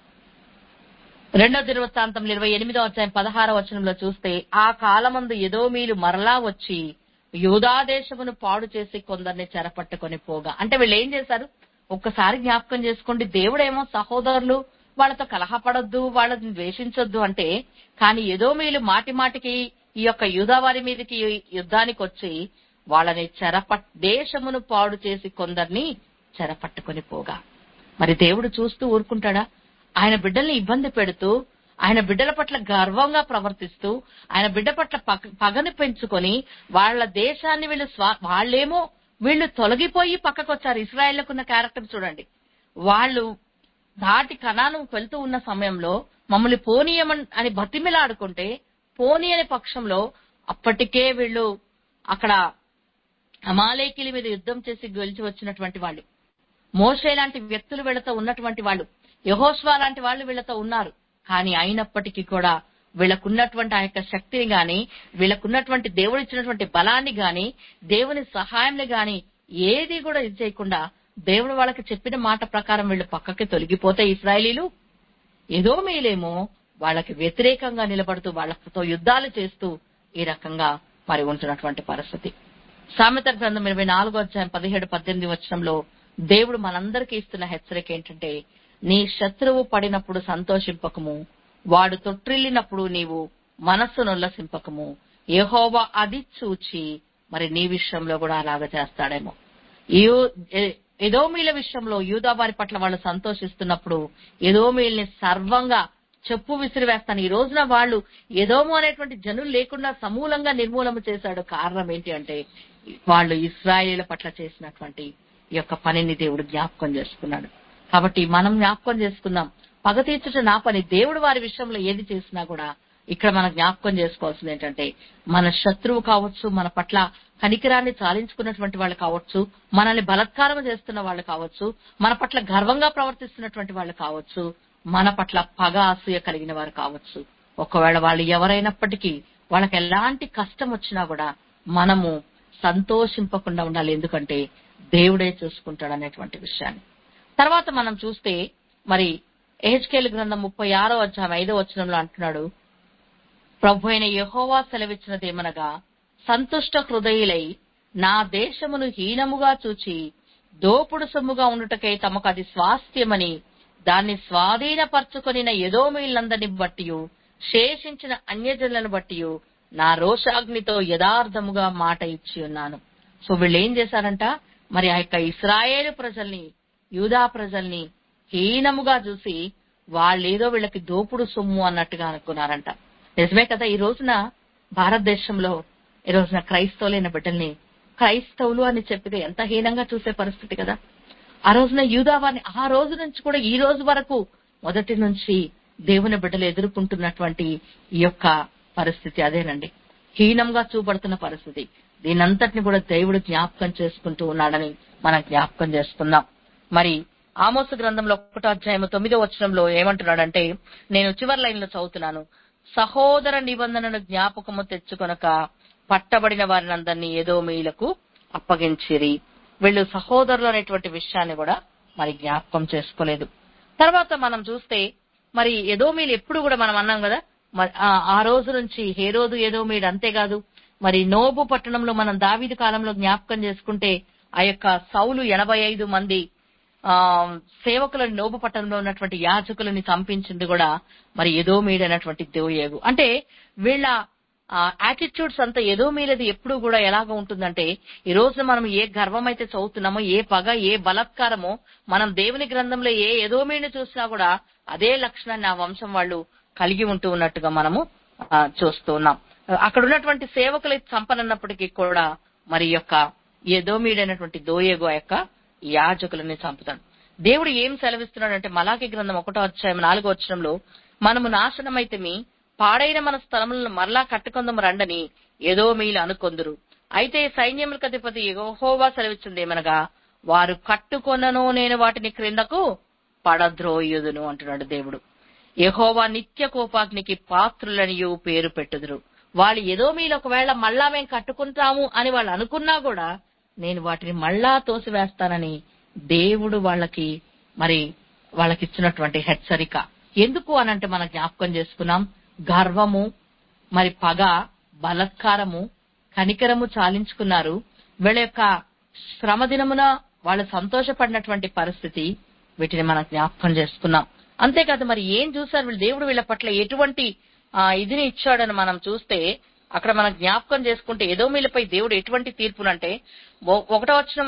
S1: రెండో దినవృత్తాంతం ఇరవై ఎనిమిదో అధ్యాయం పదహారో వచనంలో చూస్తే ఆ కాలమందు ఎదోమీలు మరలా వచ్చి యూదాదేశమును పాడు చేసి కొందరిని చెరపట్టుకొని పోగా అంటే వీళ్ళు ఏం చేశారు ఒక్కసారి జ్ఞాపకం చేసుకోండి దేవుడేమో సహోదరులు వాళ్ళతో కలహపడొద్దు వాళ్ళని ద్వేషించొద్దు అంటే కానీ ఎదోమీలు మాటి మాటికి ఈ యొక్క యూదావారి మీదకి యుద్ధానికి వచ్చి వాళ్ళని చెరపట్ దేశమును పాడు చేసి కొందరిని చెరపట్టుకొని పోగా మరి దేవుడు చూస్తూ ఊరుకుంటాడా ఆయన బిడ్డల్ని ఇబ్బంది పెడుతూ ఆయన బిడ్డల పట్ల గర్వంగా ప్రవర్తిస్తూ ఆయన బిడ్డ పట్ల పగ- పగని పెంచుకొని వాళ్ళ దేశాన్ని వీళ్ళు స్వా వాళ్ళేమో వీళ్ళు తొలగిపోయి పక్కకు వచ్చారు ఇస్రాయేళ్లకున్న క్యారెక్టర్ చూడండి వాళ్ళు దాటి కణాను వెళ్తూ ఉన్న సమయంలో మమ్మల్ని పోనీయమని అని బతిమిలాడుకుంటే పోనీ అనే పక్షంలో అప్పటికే వీళ్ళు అక్కడ అమాలేకిల మీద యుద్ధం చేసి గెలిచి వచ్చినటువంటి వాళ్ళు మోషే లాంటి వ్యక్తులు వీళ్ళతో ఉన్నటువంటి వాళ్ళు యహోష్వా లాంటి వాళ్ళు వీళ్ళతో ఉన్నారు కానీ అయినప్పటికీ కూడా వీళ్ళకున్నటువంటి ఆ యొక్క శక్తిని గాని వీళ్ళకున్నటువంటి దేవుడు ఇచ్చినటువంటి బలాన్ని గాని దేవుని సహాయంని గాని ఏది కూడా ఇది చేయకుండా దేవుడు వాళ్ళకి చెప్పిన మాట ప్రకారం వీళ్ళు పక్కకి తొలగిపోతే ఇస్రాయలీలు ఏదో మేలేమో వాళ్ళకి వ్యతిరేకంగా నిలబడుతూ వాళ్ళతో యుద్ధాలు చేస్తూ ఈ రకంగా మరి ఉంటున్నటువంటి పరిస్థితి సామెత గ్రంథం ఇరవై నాలుగో అధ్యాయం పదిహేడు పద్దెనిమిది వచనంలో దేవుడు మనందరికీ ఇస్తున్న హెచ్చరిక ఏంటంటే నీ శత్రువు పడినప్పుడు సంతోషింపకము వాడు తొట్టిల్లినప్పుడు నీవు మనస్సు నొల్లసింపకము యెహోవా అది చూచి మరి నీ విషయంలో కూడా అలాగ చేస్తాడేమో యూ- ఎ- ఎదోమీల విషయంలో యూదా వారి పట్ల వాళ్ళు సంతోషిస్తున్నప్పుడు ఎదోమీల్ని సర్వంగా చెప్పు విసిరివేస్తాను ఈ రోజున వాళ్ళు ఎదోము అనేటువంటి జనులు లేకుండా సమూలంగా నిర్మూలన చేశాడు కారణం ఏంటి అంటే వాళ్ళు ఇస్రాయేల్ పట్ల చేసినటువంటి ఈ యొక్క పనిని దేవుడు జ్ఞాపకం చేసుకున్నాడు కాబట్టి మనం జ్ఞాపకం చేసుకుందాం పగ తీర్చుట నా పని దేవుడు వారి విషయంలో ఏది చేసినా కూడా ఇక్కడ మనం జ్ఞాపకం చేసుకోవాల్సింది ఏంటంటే మన శత్రువు కావచ్చు మన పట్ల కనికరాన్ని చాలించుకున్నటువంటి వాళ్ళు కావచ్చు మనల్ని బలత్కారం చేస్తున్న వాళ్ళు కావచ్చు మన పట్ల గర్వంగా ప్రవర్తిస్తున్నటువంటి వాళ్ళు కావచ్చు మన పట్ల పగ అసూయ కలిగిన వారు కావచ్చు ఒకవేళ వాళ్ళు ఎవరైనప్పటికీ వాళ్ళకి ఎలాంటి కష్టం వచ్చినా కూడా మనము సంతోషింపకుండా ఉండాలి ఎందుకంటే దేవుడే చూసుకుంటాడు అనేటువంటి విషయాన్ని తర్వాత మనం చూస్తే మరి ఎహెచ్కేల్ గ్రంథం ముప్పై ఆరో అధ్యాయం ఐదో వచనంలో అంటున్నాడు ప్రభు అయిన యహోవా సెలవిచ్చినదేమనగా సంతుష్ట హృదయులై నా దేశమును హీనముగా చూచి దోపుడు సొమ్ముగా ఉండుటకై తమకు అది స్వాస్థ్యమని దాన్ని స్వాధీనపరచుకొనిన యదోమీలందరిని బట్టి శేషించిన అన్యజనులను బట్టి నా రోషాగ్నితో యథార్థముగా మాట ఇచ్చి ఉన్నాను సో వీళ్ళు ఏం చేశారంట మరి ఆ యొక్క ఇస్రాయేలు ప్రజల్ని యూదా ప్రజల్ని హీనముగా చూసి వాళ్ళేదో వీళ్ళకి దోపుడు సొమ్ము అన్నట్టుగా అనుకున్నారంట నిజమే కదా ఈ రోజున భారతదేశంలో ఈ రోజున క్రైస్తవులైన బిడ్డల్ని క్రైస్తవులు అని చెప్పితే ఎంత హీనంగా చూసే పరిస్థితి కదా ఆ రోజున యూదా వారిని ఆ రోజు నుంచి కూడా ఈ రోజు వరకు మొదటి నుంచి దేవుని బిడ్డలు ఎదుర్కొంటున్నటువంటి ఈ యొక్క పరిస్థితి అదేనండి హీనంగా చూపడుతున్న పరిస్థితి దీనంతటిని కూడా దేవుడు జ్ఞాపకం చేసుకుంటూ ఉన్నాడని మనం జ్ఞాపకం చేసుకుందాం మరి ఆమోసు గ్రంథంలో ఒకటో అధ్యాయం తొమ్మిదో వచనంలో ఏమంటున్నాడంటే నేను చివరి లైన్ లో చదువుతున్నాను సహోదర నిబంధనను జ్ఞాపకము తెచ్చుకొనక పట్టబడిన వారిని అందరినీ ఏదో మీలకు అప్పగించిరి వీళ్ళు సహోదరులు అనేటువంటి విషయాన్ని కూడా మరి జ్ఞాపకం చేసుకోలేదు తర్వాత మనం చూస్తే మరి ఏదో మీరు ఎప్పుడు కూడా మనం అన్నాం కదా మరి ఆ- ఆ రోజు నుంచి హేరోదు ఏదో మీరు అంతేకాదు మరి నోబు పట్టణంలో మనం దావీదు కాలంలో జ్ఞాపకం చేసుకుంటే ఆ యొక్క సౌలు ఎనభై ఐదు మంది ఆ సేవకులను నోబు పట్టణంలో ఉన్నటువంటి యాజకులని చంపించింది కూడా మరి ఏదో మీడైనటువంటి దేవయేగు అంటే వీళ్ళ యాటిట్యూడ్స్ అంతా ఏదో మీలది ఎప్పుడు కూడా ఎలాగ ఉంటుందంటే ఈ రోజున మనం ఏ గర్వం అయితే చదువుతున్నామో ఏ పగ ఏ బలత్కారమో మనం దేవుని గ్రంథంలో ఏ ఏదో మీని చూసినా కూడా అదే లక్షణాన్ని ఆ వంశం వాళ్ళు కలిగి ఉంటూ ఉన్నట్టుగా మనము ఆ, చూస్తూ ఉన్నాం అక్కడ ఉన్నటువంటి సేవకులు చంపనన్నప్పటికీ కూడా మరి ఈ యొక్క ఎదోమీడైనటువంటి దోయేగు ఆ యొక్క యాజకులని చంపుతాడు దేవుడు ఏం సెలవిస్తున్నాడంటే మలాకి గ్రంథం ఒకటో అధ్యాయం నాలుగో వచ్చరంలో మనము నాశనమైతే మీ పాడైన మన స్థలములను మరలా కట్టుకుందాం రండని ఏదో మీలు అనుకొందురు అయితే సైన్యములకు అధిపతి యెహోవా సెలవిచ్చింది ఏమనగా వారు కట్టుకొనను నేను వాటిని క్రిందకు పడద్రోయుదును అంటున్నాడు దేవుడు యెహోవా నిత్య కోపాగ్నికి పాత్రులనియు పేరు పెట్టుదురు వాళ్ళు ఏదో మీరు ఒకవేళ మళ్ళా మేము కట్టుకుంటాము అని వాళ్ళు అనుకున్నా కూడా నేను వాటిని మళ్ళా తోసివేస్తానని దేవుడు వాళ్ళకి మరి వాళ్ళకి ఇచ్చినటువంటి హెచ్చరిక ఎందుకు అనంటే మనం జ్ఞాపకం చేసుకున్నాం గర్వము మరి పగ బలత్కారము కనికరము చాలించుకున్నారు వీళ్ళ యొక్క శ్రమ దినమున వాళ్ళు సంతోషపడినటువంటి పరిస్థితి వీటిని మనం జ్ఞాపకం చేసుకున్నాం అంతేకాదు మరి ఏం చూసారు వీళ్ళు దేవుడు వీళ్ళ పట్ల ఎటువంటి ఆ, ఇదిని ఇచ్చాడని మనం చూస్తే అక్కడ మనం జ్ఞాపకం చేసుకుంటే ఏదో మీలపై దేవుడు ఎటువంటి తీర్పునంటే ఒ- ఒకటో వచ్చిన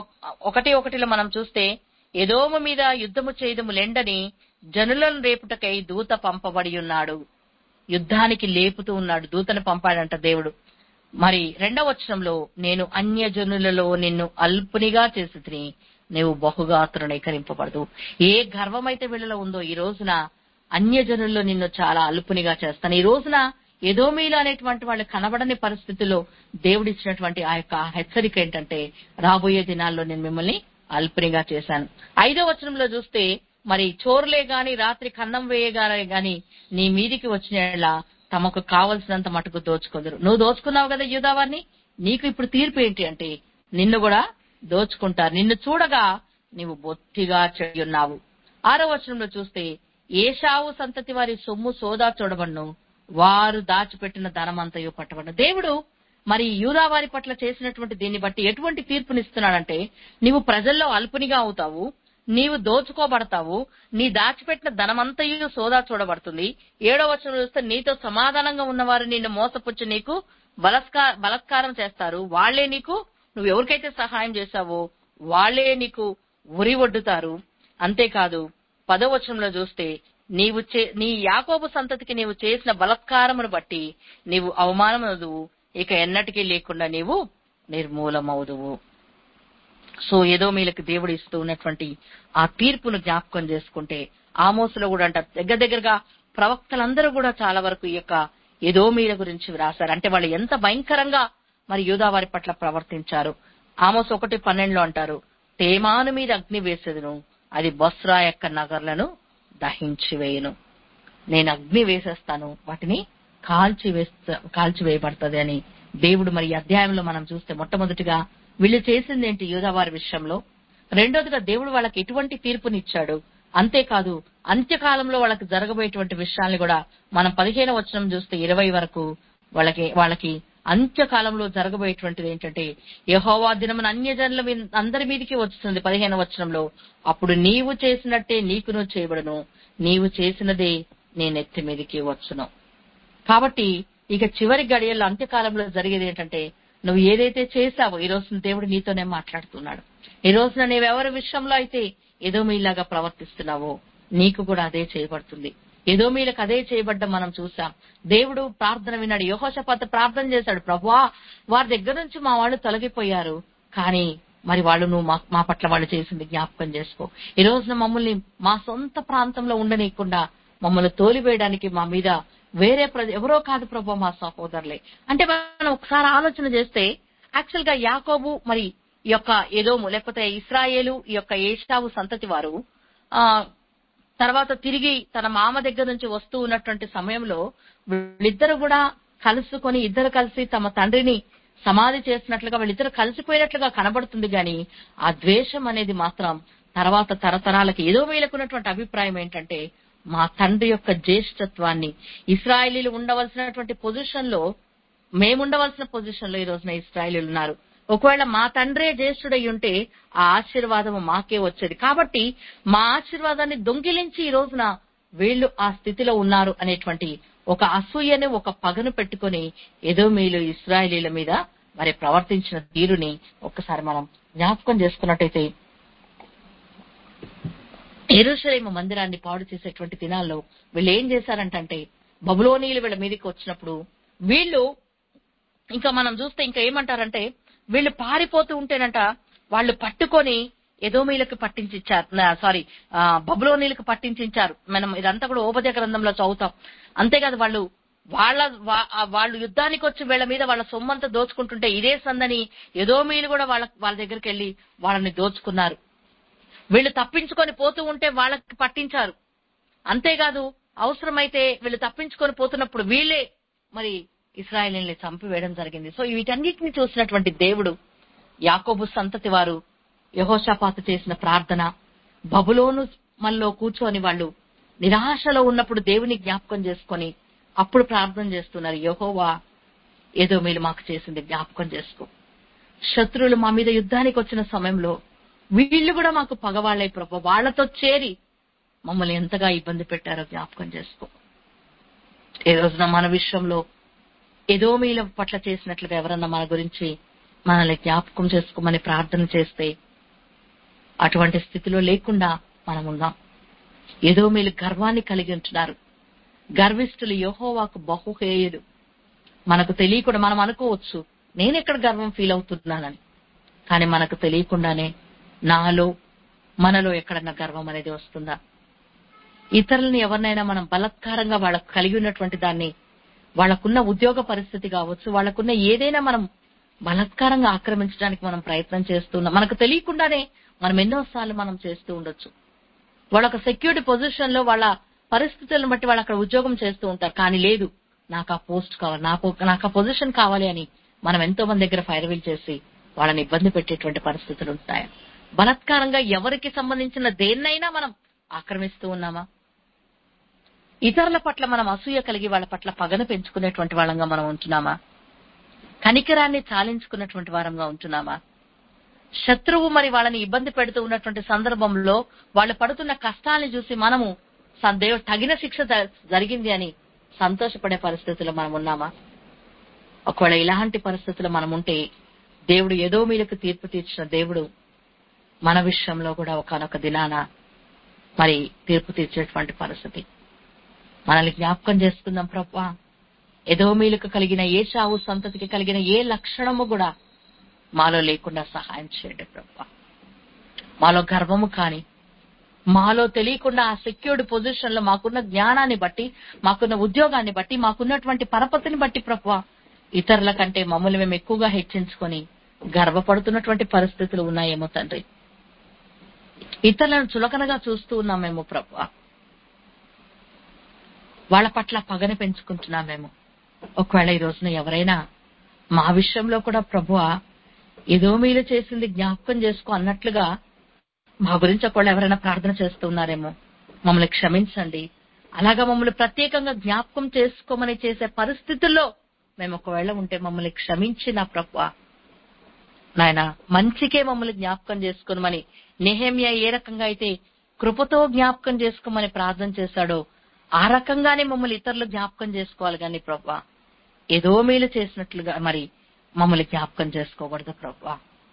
S1: ఒకటి ఒకటిలో మనం చూస్తే ఏదోము మీద యుద్ధము చేయదము లెండని జనులను రేపుటకై దూత పంపబడి ఉన్నాడు యుద్ధానికి లేపుతూ ఉన్నాడు దూతను పంపాడంట దేవుడు మరి రెండవ వచనంలో నేను అన్యజనులలో నిన్ను అల్పునిగా చేసి తిని నీవు బహుగా తృణీకరింపబడదు ఏ గర్వమైతే వీళ్ళలో ఉందో ఈ రోజున అన్యజనుల్లో నిన్ను చాలా అల్పునిగా చేస్తాను ఈ రోజున ఏదో మీలో అనేటువంటి వాళ్ళు కనబడని పరిస్థితిలో దేవుడిచ్చినటువంటి ఆ యొక్క హెచ్చరిక ఏంటంటే రాబోయే దినాల్లో నేను మిమ్మల్ని అల్పునిగా చేశాను ఐదో వచనంలో చూస్తే మరి చోరులే గాని రాత్రి కన్నం వేయగానే గాని నీ మీదికి వచ్చిన తమకు కావలసినంత మటుకు దోచుకుందరు నువ్వు దోచుకున్నావు కదా యూదావారిని నీకు ఇప్పుడు తీర్పు ఏంటి అంటే నిన్ను కూడా దోచుకుంటారు నిన్ను చూడగా నీవు బొత్తిగా చెయ్యున్నావు ఆరో వచనంలో చూస్తే ఏషావు సంతతి వారి సొమ్ము సోదా చూడబడును వారు దాచిపెట్టిన ధనమంతయు పట్టబడును దేవుడు మరి యూదా వారి పట్ల చేసినటువంటి దీన్ని బట్టి ఎటువంటి తీర్పునిస్తున్నాడంటే నీవు ప్రజల్లో అల్పునిగా అవుతావు నీవు దోచుకోబడతావు నీ దాచిపెట్టిన ధనమంతయు సోదా చూడబడుతుంది ఏడో వచనం చూస్తే నీతో సమాధానంగా ఉన్నవారు నిన్ను మోసపుచ్చి నీకు బలస్కా బలత్కారం చేస్తారు వాళ్లే నీకు నువ్వు ఎవరికైతే సహాయం చేశావో వాళ్లే నీకు ఉరి ఒడ్డుతారు అంతేకాదు పదవచనంలో చూస్తే నీవు చే నీ యాకోబు సంతతికి నీవు చేసిన బలత్కారమును బట్టి నీవు అవమానమవుదువు ఇక ఎన్నటికీ లేకుండా నీవు నిర్మూలమవుదువు సో ఏదో మీలకు దేవుడు ఇస్తూ ఉన్నటువంటి ఆ తీర్పును జ్ఞాపకం చేసుకుంటే ఆమోసులో కూడా అంటారు దగ్గర దగ్గరగా ప్రవక్తలందరూ కూడా చాలా వరకు ఈ యొక్క ఏదో మీల గురించి రాశారు అంటే వాళ్ళు ఎంత భయంకరంగా మరి యూదా వారి పట్ల ప్రవర్తించారు ఆమోస్ ఒకటి పన్నెండులో అంటారు తేమాను మీద అగ్ని వేసేదును అది బొస్రా యొక్క నగర్లను దహించి వేయును నేను అగ్ని వేసేస్తాను వాటిని కాల్చి వేస్తా కాల్చి వేయబడుతుంది అని దేవుడు మరి ఈ అధ్యాయంలో మనం చూస్తే మొట్టమొదటిగా వీళ్ళు చేసింది ఏంటి యూదావారి విషయంలో రెండోదిగా దేవుడు వాళ్ళకి ఎటువంటి తీర్పునిచ్చాడు అంతేకాదు అంత్యకాలంలో వాళ్ళకి జరగబోయేటువంటి విషయాల్ని కూడా మనం పదిహేను వచనం చూస్తే ఇరవై వరకు వాళ్ళకి వాళ్ళకి అంత్యకాలంలో జరగబోయేటువంటిది ఏంటంటే యహోవా దినమున అన్యజనుల మీద అందరి మీదకి వస్తుంది పదిహేను వచనంలో అప్పుడు నీవు చేసినట్టే నీకును చేయబడును నీవు చేసినదే నేను ఎత్తి మీదకి వచ్చును కాబట్టి ఇక చివరి గడియల్లో అంత్యకాలంలో జరిగేది ఏంటంటే నువ్వు ఏదైతే చేశావో ఈ రోజున దేవుడు నీతోనే మాట్లాడుతున్నాడు ఈ రోజున నీవెవరి విషయంలో అయితే ఏదో మీలాగా ప్రవర్తిస్తున్నావో నీకు కూడా అదే చేయబడుతుంది ఏదో మీలకు అదే చేయబడ్డం మనం చూసాం దేవుడు ప్రార్థన విన్నాడు యోహోషపాత ప్రార్థన చేశాడు ప్రభువా వారి దగ్గర నుంచి మా వాళ్ళు తొలగిపోయారు కానీ మరి వాళ్ళు నువ్వు మా మా పట్ల వాళ్ళు చేసింది జ్ఞాపకం చేసుకో ఈ రోజున మమ్మల్ని మా సొంత ప్రాంతంలో ఉండనీయకుండా మమ్మల్ని తోలివేయడానికి మా మీద వేరే ప్రజ ఎవరో కాదు ప్రభు మా సహోదరులే అంటే మనం ఒకసారి ఆలోచన చేస్తే యాక్చువల్ గా యాకోబు మరి ఈ యొక్క ఏదోము లేకపోతే ఇస్రాయేలు ఈ యొక్క ఏషావు సంతతి వారు ఆ తర్వాత తిరిగి తన మామ దగ్గర నుంచి వస్తూ ఉన్నటువంటి సమయంలో వీళ్ళిద్దరు కూడా కలుసుకొని ఇద్దరు కలిసి తమ తండ్రిని సమాధి చేసినట్లుగా వీళ్ళిద్దరు కలిసిపోయినట్లుగా కనబడుతుంది గాని ఆ ద్వేషం అనేది మాత్రం తర్వాత తరతరాలకి ఏదో వీళ్ళకున్నటువంటి అభిప్రాయం ఏంటంటే మా తండ్రి యొక్క జ్యేష్ఠత్వాన్ని ఇస్రాయేలీలు ఉండవలసినటువంటి పొజిషన్ లో మేముండవలసిన పొజిషన్ లో ఈ రోజున ఇస్రాయేలీలు ఉన్నారు ఒకవేళ మా తండ్రే జ్యేష్ఠుడై ఉంటే ఆ ఆశీర్వాదం మాకే వచ్చేది కాబట్టి మా ఆశీర్వాదాన్ని దొంగిలించి ఈ రోజున వీళ్ళు ఆ స్థితిలో ఉన్నారు అనేటువంటి ఒక అసూయని ఒక పగను పెట్టుకొని ఏదో మీలు ఇస్రాయేలీల మీద మరి ప్రవర్తించిన తీరుని ఒక్కసారి మనం జ్ఞాపకం చేసుకున్నట్టయితే ఎరుషలేము మందిరాన్ని పాడు చేసేటువంటి దినాల్లో వీళ్ళు ఏం చేశారంటే బబులోనీయులు వీళ్ళ మీదకి వచ్చినప్పుడు వీళ్ళు ఇంకా మనం చూస్తే ఇంకా ఏమంటారంటే వీళ్ళు పారిపోతూ ఉంటేనంట వాళ్ళు పట్టుకొని ఎదోమీలకు పట్టించిచ్చారు సారీ బబులోనీలకు పట్టించారు మనం ఇదంతా కూడా ఓపద్య గ్రంథంలో చదువుతాం అంతేకాదు వాళ్ళు వాళ్ళ వా- ఆ వాళ్ళు యుద్ధానికి వచ్చి వీళ్ళ మీద వాళ్ళ సొమ్మంతా దోచుకుంటుంటే ఇదే సందని ఎదోమీలు కూడా వాళ్ళ వాళ్ళ దగ్గరికి వెళ్ళి వాళ్ళని దోచుకున్నారు వీళ్ళు తప్పించుకొని పోతూ ఉంటే వాళ్ళకి పట్టించారు అంతేకాదు అవసరమైతే వీళ్ళు తప్పించుకొని పోతున్నప్పుడు వీళ్ళే మరి ఇస్రాయేలీని చంపివేయడం జరిగింది సో వీటన్నిటిని చూసినటువంటి దేవుడు యాకోబు సంతతి వారు యహోషాపాతు చేసిన ప్రార్థన బబులోను మనలో కూర్చొని వాళ్ళు నిరాశలో ఉన్నప్పుడు దేవుని జ్ఞాపకం చేసుకొని అప్పుడు ప్రార్థన చేస్తున్నారు యహోవా ఏదో మీరు మాకు చేసింది జ్ఞాపకం చేసుకో శత్రువులు మా మీద యుద్ధానికి వచ్చిన సమయంలో వీళ్ళు కూడా మాకు పగవాళ్ళై ప్రభు వాళ్లతో చేరి మమ్మల్ని ఎంతగా ఇబ్బంది పెట్టారో జ్ఞాపకం చేసుకో ఏ రోజున మన విషయంలో ఏదో మీల పట్ల చేసినట్లుగా ఎవరన్నా మన గురించి మనల్ని జ్ఞాపకం చేసుకోమని ప్రార్థన చేస్తే అటువంటి స్థితిలో లేకుండా మనం ఉన్నాం ఏదో మీరు గర్వాన్ని కలిగి ఉంటున్నారు గర్విష్ఠులు యహోవాకు బహుహేయులు మనకు తెలియకుండా మనం అనుకోవచ్చు నేను ఎక్కడ గర్వం ఫీల్ అవుతున్నానని కానీ మనకు తెలియకుండానే నాలో మనలో ఎక్కడన్నా గర్వం అనేది వస్తుందా ఇతరులను ఎవరినైనా మనం బలత్కారంగా వాళ్ళకు కలిగి ఉన్నటువంటి దాన్ని వాళ్ళకున్న ఉద్యోగ పరిస్థితి కావచ్చు వాళ్ళకున్న ఏదైనా మనం బలత్కారంగా ఆక్రమించడానికి మనం ప్రయత్నం చేస్తున్నాం మనకు తెలియకుండానే మనం ఎన్నోసార్లు మనం చేస్తూ ఉండొచ్చు వాళ్ళ ఒక సెక్యూరిటీ పొజిషన్ లో వాళ్ళ పరిస్థితులను బట్టి వాళ్ళు అక్కడ ఉద్యోగం చేస్తూ ఉంటారు కానీ లేదు నాకు ఆ పోస్ట్ కావాలి నాకు నాకు ఆ పొజిషన్ కావాలి అని మనం ఎంతో మంది దగ్గర ఫైర్ వీల్ చేసి వాళ్ళని ఇబ్బంది పెట్టేటువంటి పరిస్థితులు ఉంటాయి బలత్కారంగా ఎవరికి సంబంధించిన దేన్నైనా మనం ఆక్రమిస్తూ ఉన్నామా ఇతరుల పట్ల మనం అసూయ కలిగి వాళ్ళ పట్ల పగను పెంచుకునేటువంటి వాళ్ళంగా మనం ఉంటున్నామా కనికరాన్ని చాలించుకున్నటువంటి వారంగా ఉంటున్నామా శత్రువు మరి వాళ్ళని ఇబ్బంది పెడుతూ ఉన్నటువంటి సందర్భంలో వాళ్ళు పడుతున్న కష్టాన్ని చూసి మనము స- దేవు తగిన శిక్ష జ- జరిగింది అని సంతోషపడే పరిస్థితుల్లో మనం ఉన్నామా ఒకవేళ ఇలాంటి పరిస్థితుల్లో మనం ఉంటే దేవుడు ఏదో మీలకు తీర్పు తీర్చిన దేవుడు మన విషయంలో కూడా ఒకనొక దినాన మరి తీర్పు తీర్చేటువంటి పరిస్థితి మనల్ని జ్ఞాపకం చేసుకుందాం ప్రభా ఏదో మీలకు కలిగిన ఏ చావు సంతతికి కలిగిన ఏ లక్షణము కూడా మాలో లేకుండా సహాయం చేయండి ప్రభా మాలో గర్వము కాని మాలో తెలియకుండా ఆ సెక్యూర్డ్ పొజిషన్ లో మాకున్న జ్ఞానాన్ని బట్టి మాకున్న ఉద్యోగాన్ని బట్టి మాకున్నటువంటి పరపతిని బట్టి ప్రభా ఇతరుల కంటే మమ్మల్ని మేము ఎక్కువగా హెచ్చించుకొని గర్వపడుతున్నటువంటి పరిస్థితులు ఉన్నాయేమో తండ్రి ఇతరులను చులకనగా చూస్తూ ఉన్నామేమో ప్రభా వాళ్ళ పట్ల పగని పెంచుకుంటున్నామేమో ఒకవేళ ఈ రోజున ఎవరైనా మా విషయంలో కూడా ప్రభువా ఏదో మీరు చేసింది జ్ఞాపకం చేసుకో అన్నట్లుగా మా గురించి ఒకవేళ ఎవరైనా ప్రార్థన చేస్తున్నారేమో మమ్మల్ని క్షమించండి అలాగా మమ్మల్ని ప్రత్యేకంగా జ్ఞాపకం చేసుకోమని చేసే పరిస్థితుల్లో మేము ఒకవేళ ఉంటే మమ్మల్ని క్షమించి నా ప్రభు నాయన మంచికే మమ్మల్ని జ్ఞాపకం చేసుకోమని నెహేమియా ఏ రకంగా అయితే కృపతో జ్ఞాపకం చేసుకోమని ప్రార్థన చేశాడో ఆ రకంగానే మమ్మల్ని ఇతరులు జ్ఞాపకం చేసుకోవాలి కానీ ప్రభా ఏదో మేలు చేసినట్లుగా మరి మమ్మల్ని జ్ఞాపకం చేసుకోకూడదు ప్రభా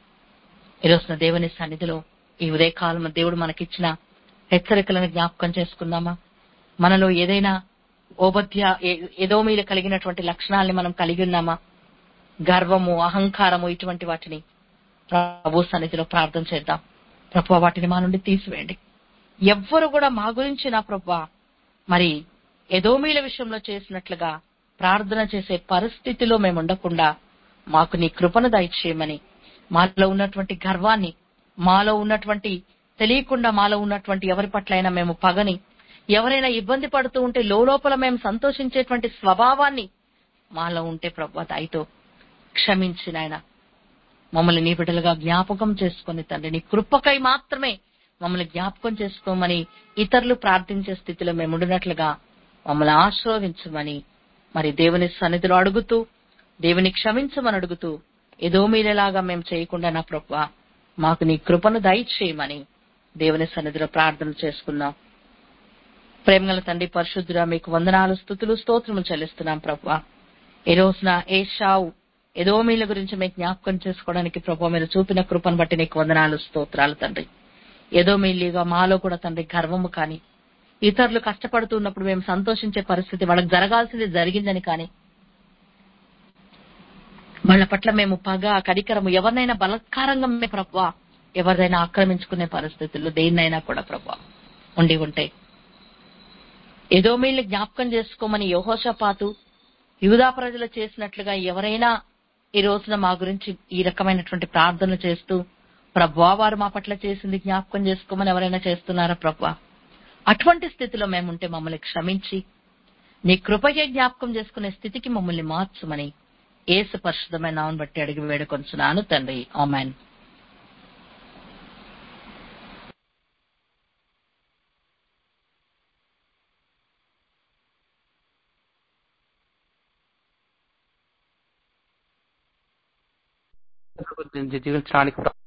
S1: ఈరోజున దేవుని సన్నిధిలో ఈ ఉదయకాలం దేవుడు మనకిచ్చిన హెచ్చరికలను జ్ఞాపకం చేసుకుందామా మనలో ఏదైనా ఓబద్య ఏ- ఏదో మీద కలిగినటువంటి లక్షణాలని మనం కలిగి ఉన్నామా గర్వము అహంకారము ఇటువంటి వాటిని ప్రభు సన్నిధిలో ప్రార్థన చేద్దాం ప్రభు వాటిని మా నుండి తీసివేయండి ఎవ్వరు కూడా మా గురించి నా ప్రభు మరి ఎదోమీల విషయంలో చేసినట్లుగా ప్రార్థన చేసే పరిస్థితిలో మేము ఉండకుండా మాకు నీ కృపను దయచేయమని మాలో ఉన్నటువంటి గర్వాన్ని మాలో ఉన్నటువంటి తెలియకుండా మాలో ఉన్నటువంటి ఎవరి పట్లైనా మేము పగని ఎవరైనా ఇబ్బంది పడుతూ ఉంటే లోపల మేము సంతోషించేటువంటి స్వభావాన్ని మాలో ఉంటే ప్రభు దయతో క్షమించి నాయన మమ్మల్ని నీ బిడ్డలుగా జ్ఞాపకం చేసుకుని తండ్రి నీ కృపకై మాత్రమే మమ్మల్ని జ్ఞాపకం చేసుకోమని ఇతరులు ప్రార్థించే స్థితిలో మేము ఉండినట్లుగా మమ్మల్ని ఆశీర్వదించమని మరి దేవుని సన్నిధిలో అడుగుతూ దేవుని క్షమించమని అడుగుతూ ఏదో మీరేలాగా మేము చేయకుండా నా ప్రభు మాకు నీ కృపను దయచేయమని దేవుని సన్నిధిలో ప్రార్థన చేసుకున్నాం ప్రేమగల తండ్రి పరిశుద్ధురా మీకు వందనాలు స్థుతులు స్తోత్రములు చెల్లిస్తున్నాం ప్రభు ఈ రోజున ఏ షావు ఏదో మీల గురించి మీకు జ్ఞాపకం చేసుకోవడానికి ప్రభు మీరు చూపిన కృపను బట్టి నీకు వందనాలు స్తోత్రాలు తండ్రి ఏదో మీలిగా మాలో కూడా తండ్రి గర్వము కానీ ఇతరులు కష్టపడుతున్నప్పుడు మేము సంతోషించే పరిస్థితి వాళ్ళకి జరగాల్సింది జరిగిందని కానీ వాళ్ళ పట్ల మేము పగ కరికరము ఎవరినైనా బలత్కారంగా మేము ప్రభా ఎవరిదైనా ఆక్రమించుకునే పరిస్థితుల్లో దేన్నైనా కూడా ప్రభా ఉండి ఉంటే ఏదో మీల్ని జ్ఞాపకం చేసుకోమని యోహోషపాతు యూదా ప్రజలు చేసినట్లుగా ఎవరైనా ఈ రోజున మా గురించి ఈ రకమైనటువంటి ప్రార్థనలు చేస్తూ ప్రభా వారు మా పట్ల చేసింది జ్ఞాపకం చేసుకోమని ఎవరైనా చేస్తున్నారా ప్రభా అటువంటి స్థితిలో మేముంటే మమ్మల్ని క్షమించి నీ కృపగే జ్ఞాపకం చేసుకునే స్థితికి మమ్మల్ని మార్చుమని ఏసు పరిశుద్ధమైన నామం బట్టి అడిగి వేడుకొంచున్నాను తండ్రి ఆమెన్
S2: గురించి జీవించడానికి